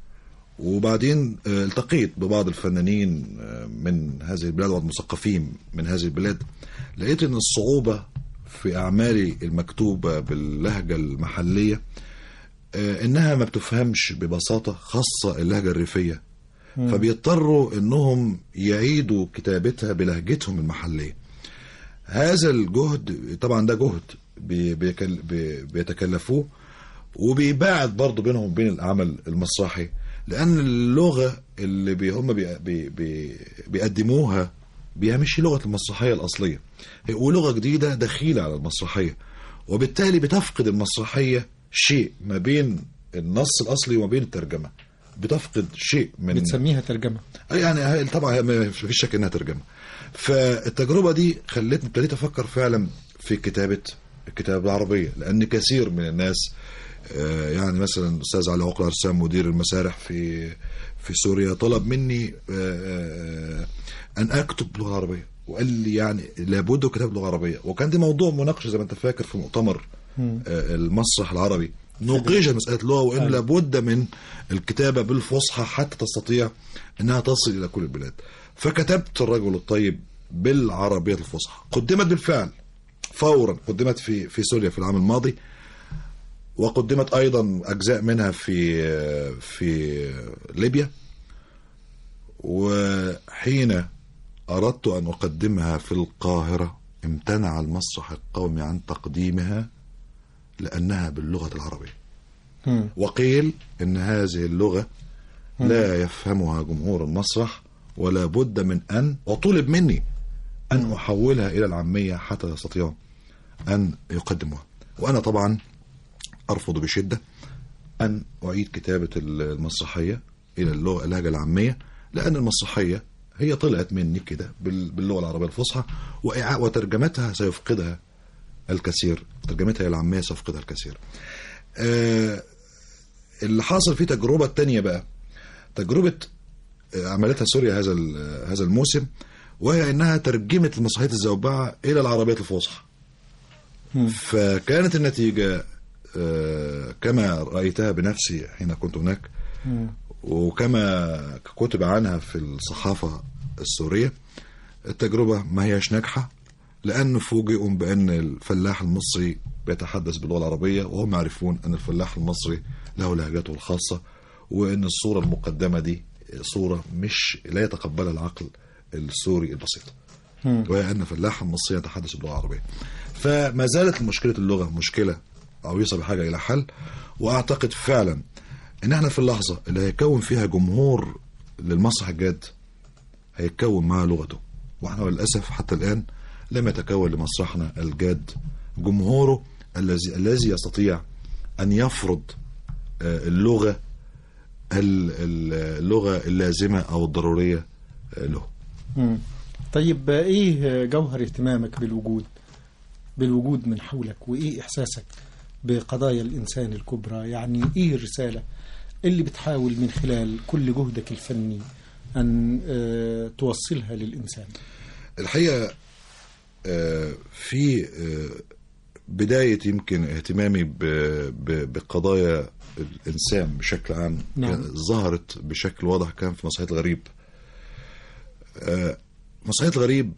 وبعدين آه، التقيت ببعض الفنانين آه، من هذه البلاد وبعض المثقفين من هذه البلاد لقيت ان الصعوبه في اعمالي المكتوبه باللهجه المحليه آه، انها ما بتفهمش ببساطه خاصه اللهجه الريفيه فبيضطروا انهم يعيدوا كتابتها بلهجتهم المحليه هذا الجهد طبعا ده جهد بي- بيكل- بي- بيتكلفوه وبيباعد برضه بينهم وبين العمل المسرحي لان اللغه اللي بي هم بي بي بي بيقدموها بيها مش لغه المسرحيه الاصليه ولغه جديده دخيله على المسرحيه وبالتالي بتفقد المسرحيه شيء ما بين النص الاصلي وما بين الترجمه بتفقد شيء من بتسميها ترجمة أي يعني هاي- طبعا هي ما فيش شك انها ترجمه فالتجربه دي خلتني ابتديت افكر فعلا في كتابه الكتاب العربيه لان كثير من الناس آه، يعني مثلا الاستاذ علي عقل رسام مدير المسارح في في سوريا طلب مني آه، آه، ان اكتب باللغه العربيه وقال لي يعني لابد كتاب باللغه العربيه وكان دي موضوع مناقشه زي ما انت فاكر في مؤتمر آه، المسرح العربي نوقش مساله اللغه وان أيوة. لابد من الكتابه بالفصحى حتى تستطيع انها تصل الى كل البلاد فكتبت الرجل الطيب بالعربيه الفصحى قدمت بالفعل فورا قدمت في في سوريا في العام الماضي وقدمت ايضا اجزاء منها في في ليبيا وحين اردت ان اقدمها في القاهره امتنع المسرح القومي عن تقديمها لانها باللغه العربيه مم. وقيل ان هذه اللغه لا يفهمها جمهور المسرح ولا بد من ان وطلب مني ان احولها الى العاميه حتى يستطيعوا ان يقدموها وانا طبعا ارفض بشده ان اعيد كتابه المسرحيه الى اللغه اللهجه العاميه لان المسرحيه هي طلعت مني كده بال- باللغه العربيه الفصحى وإعا- وترجمتها سيفقدها الكثير ترجمتها الى العاميه سيفقدها الكثير آه، اللي حاصل فيه تجربة تانية بقى تجربة آه، عملتها سوريا هذا ال- هذا الموسم وهي انها ترجمت المسرحيات الزوبعة الى العربية الفصحى مم. فكانت النتيجة آه، كما رأيتها بنفسي حين كنت هناك مم. وكما كتب عنها في الصحافة السورية التجربة ما هياش ناجحة لأن فوجئوا بأن الفلاح المصري بيتحدث باللغة العربية وهم يعرفون أن الفلاح المصري له لهجته الخاصة وأن الصورة المقدمة دي صورة مش لا يتقبلها العقل السوري البسيط مم. وهي أن فلاح مصري يتحدث باللغة العربية فما زالت مشكلة اللغة مشكلة عويصة بحاجة إلى حل وأعتقد فعلا إن احنا في اللحظة اللي هيكون فيها جمهور للمسرح الجاد هيتكون معاه لغته واحنا للأسف حتى الآن لم يتكون لمسرحنا الجاد جمهوره الذي الذي يستطيع أن يفرض آه، اللغة ال- ال- اللغة اللازمة أو الضرورية آه، له مم. طيب آه، ايه جوهر اهتمامك بالوجود بالوجود من حولك وايه احساسك بقضايا الانسان الكبرى يعني ايه الرسالة اللي بتحاول من خلال كل جهدك الفني ان آه، توصلها للانسان الحقيقة آه، في آه، بداية يمكن اهتمامي ب- ب- بقضايا الإنسان بشكل عام نعم. كان- ظهرت بشكل واضح كان في مسرحية الغريب آه، مسرحية الغريب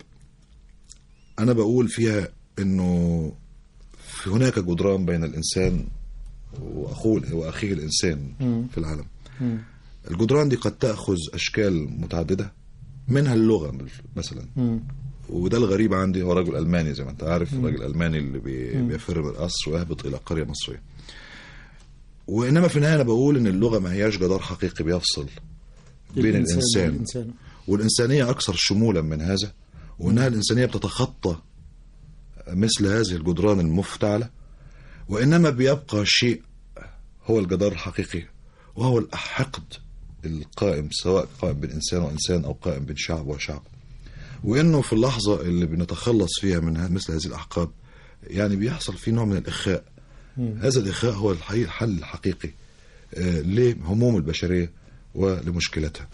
أنا بقول فيها إنه في هناك جدران بين الإنسان وأخوه وأخيه الإنسان مم. في العالم مم. الجدران دي قد تأخذ أشكال متعددة منها اللغة مثلا مم. وده الغريب عندي هو رجل ألماني زي ما أنت عارف الراجل الألماني اللي بي بيفر من القصر ويهبط إلى قرية مصرية وإنما في النهاية أنا بقول إن اللغة ما هياش جدار حقيقي بيفصل بين الإنسان والإنسان. والإنسانية أكثر شمولا من هذا وإنها الإنسانية بتتخطى مثل هذه الجدران المفتعلة وإنما بيبقى شيء هو الجدار الحقيقي وهو الحقد القائم سواء قائم بين إنسان وإنسان أو قائم بين شعب وشعب وإنه في اللحظة اللي بنتخلص فيها من ه- مثل هذه الأحقاد يعني بيحصل في نوع من الإخاء هذا الإخاء هو الحقيقي الحل الحقيقي آه، لهموم البشرية ولمشكلتها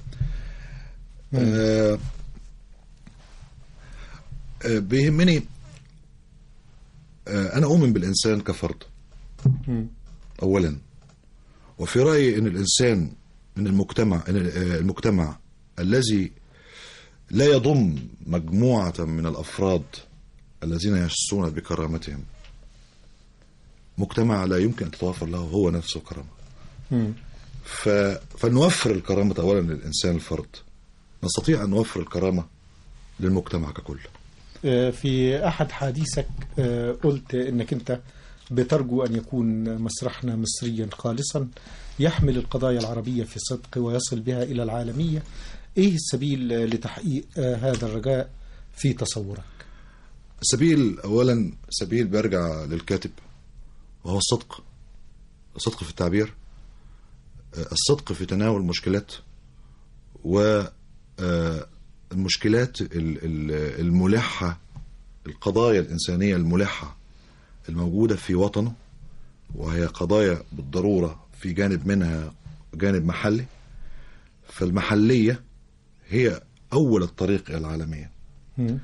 آه، آه، بيهمني آه، أنا أؤمن بالإنسان كفرد مم. اولا وفي رايي ان الانسان ان المجتمع ان آه، المجتمع الذي لا يضم مجموعه من الافراد الذين يحسون بكرامتهم مجتمع لا يمكن أن تتوفر له هو نفسه كرامة مم. ف... فنوفر الكرامة أولا للإنسان الفرد نستطيع أن نوفر الكرامة للمجتمع ككل آه، في أحد حديثك آه، قلت أنك أنت بترجو أن يكون مسرحنا مصريا خالصا يحمل القضايا العربية في صدق ويصل بها إلى العالمية إيه السبيل آه، لتحقيق آه، هذا الرجاء في تصورك السبيل أولا سبيل بيرجع للكاتب وهو الصدق الصدق في التعبير آه، الصدق في تناول المشكلات والمشكلات الملحة القضايا الإنسانية الملحة الموجودة في وطنه وهي قضايا بالضرورة في جانب منها جانب محلي فالمحلية هي أول الطريق إلى العالمية مم.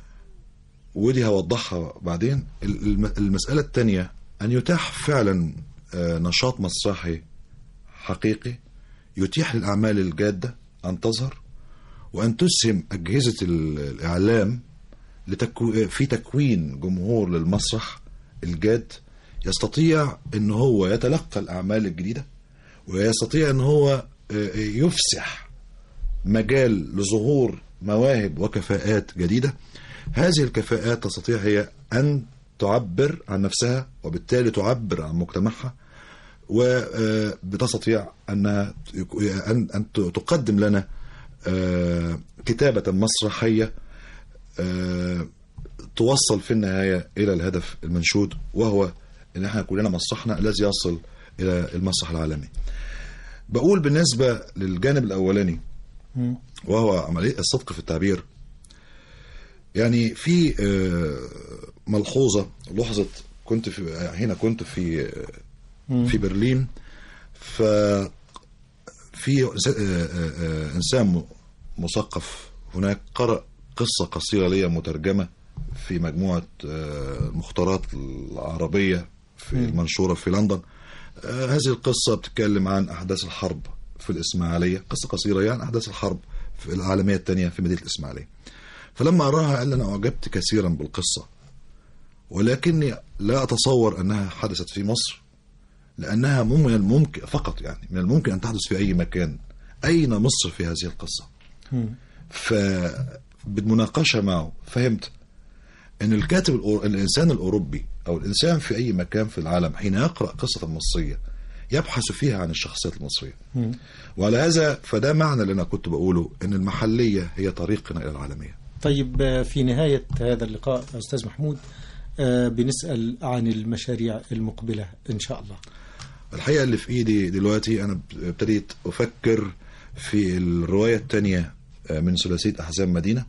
ودي هوضحها بعدين الم- المسألة الثانية أن يتاح فعلا آه، نشاط مسرحي حقيقي يتيح للأعمال الجادة أن تظهر وأن تسهم أجهزة ال- الإعلام لتكو... في تكوين جمهور للمسرح الجاد يستطيع أن هو يتلقى الأعمال الجديدة ويستطيع أن هو آه، يفسح مجال لظهور مواهب وكفاءات جديدة هذه الكفاءات تستطيع هي أن تعبر عن نفسها وبالتالي تعبر عن مجتمعها وبتستطيع أنها أن أن تقدم لنا آه، كتابة مسرحية آه، توصل في النهاية إلى الهدف المنشود وهو أن احنا كلنا مسرحنا الذي يصل إلى المسرح العالمي بقول بالنسبة للجانب الأولاني مم. وهو عملية الصدق في التعبير يعني في آه، ملحوظة لحظت كنت في هنا كنت في آه، في برلين ف في إنس- آه، آه، آه، انسان م- مثقف هناك قرأ قصة قصيرة ليا مترجمة في مجموعة آه، المختارات العربية في المنشورة في لندن آه، هذه القصة بتتكلم عن أحداث الحرب في الإسماعيلية قصة قصيرة يعني أحداث الحرب في العالمية الثانية في مدينة الإسماعيلية فلما أراها قال أنا أعجبت كثيرا بالقصة ولكني لا أتصور أنها حدثت في مصر لأنها مم- من الممكن فقط يعني من الممكن أن تحدث في أي مكان أين مصر في هذه القصة مم. فبالمناقشة معه فهمت أن الكاتب الأور... الإنسان الأوروبي أو الإنسان في أي مكان في العالم حين يقرأ قصة مصرية يبحث فيها عن الشخصيات المصرية مم. وعلى هذا فده معنى اللي أنا كنت بقوله أن المحلية هي طريقنا إلى العالمية طيب آه، في نهاية هذا اللقاء أستاذ محمود آه، بنسأل عن المشاريع المقبلة إن شاء الله الحقيقة اللي في إيدي دلوقتي أنا ابتديت أفكر في الرواية الثانية من ثلاثية أحزاب مدينة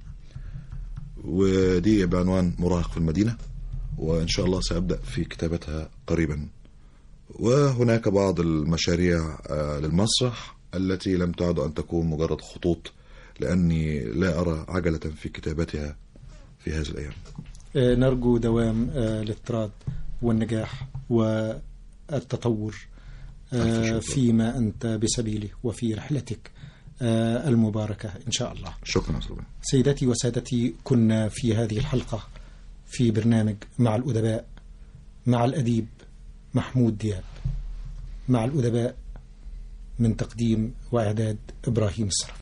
ودي بعنوان مراهق في المدينة وإن شاء الله سأبدأ في كتابتها قريبا وهناك بعض المشاريع آه، للمسرح التي لم تعد أن تكون مجرد خطوط لأني لا أرى عجلة في كتابتها في هذه الأيام آه، نرجو دوام آه، الاضطراد والنجاح والتطور آه، ألف شكر. فيما أنت بسبيله وفي رحلتك آه، المباركة إن شاء الله شكرا يا أستاذ إبراهيم. سيداتي وسادتي كنا في هذه الحلقة في برنامج مع الأدباء مع الأديب محمود دياب مع الأدباء من تقديم وإعداد إبراهيم السرف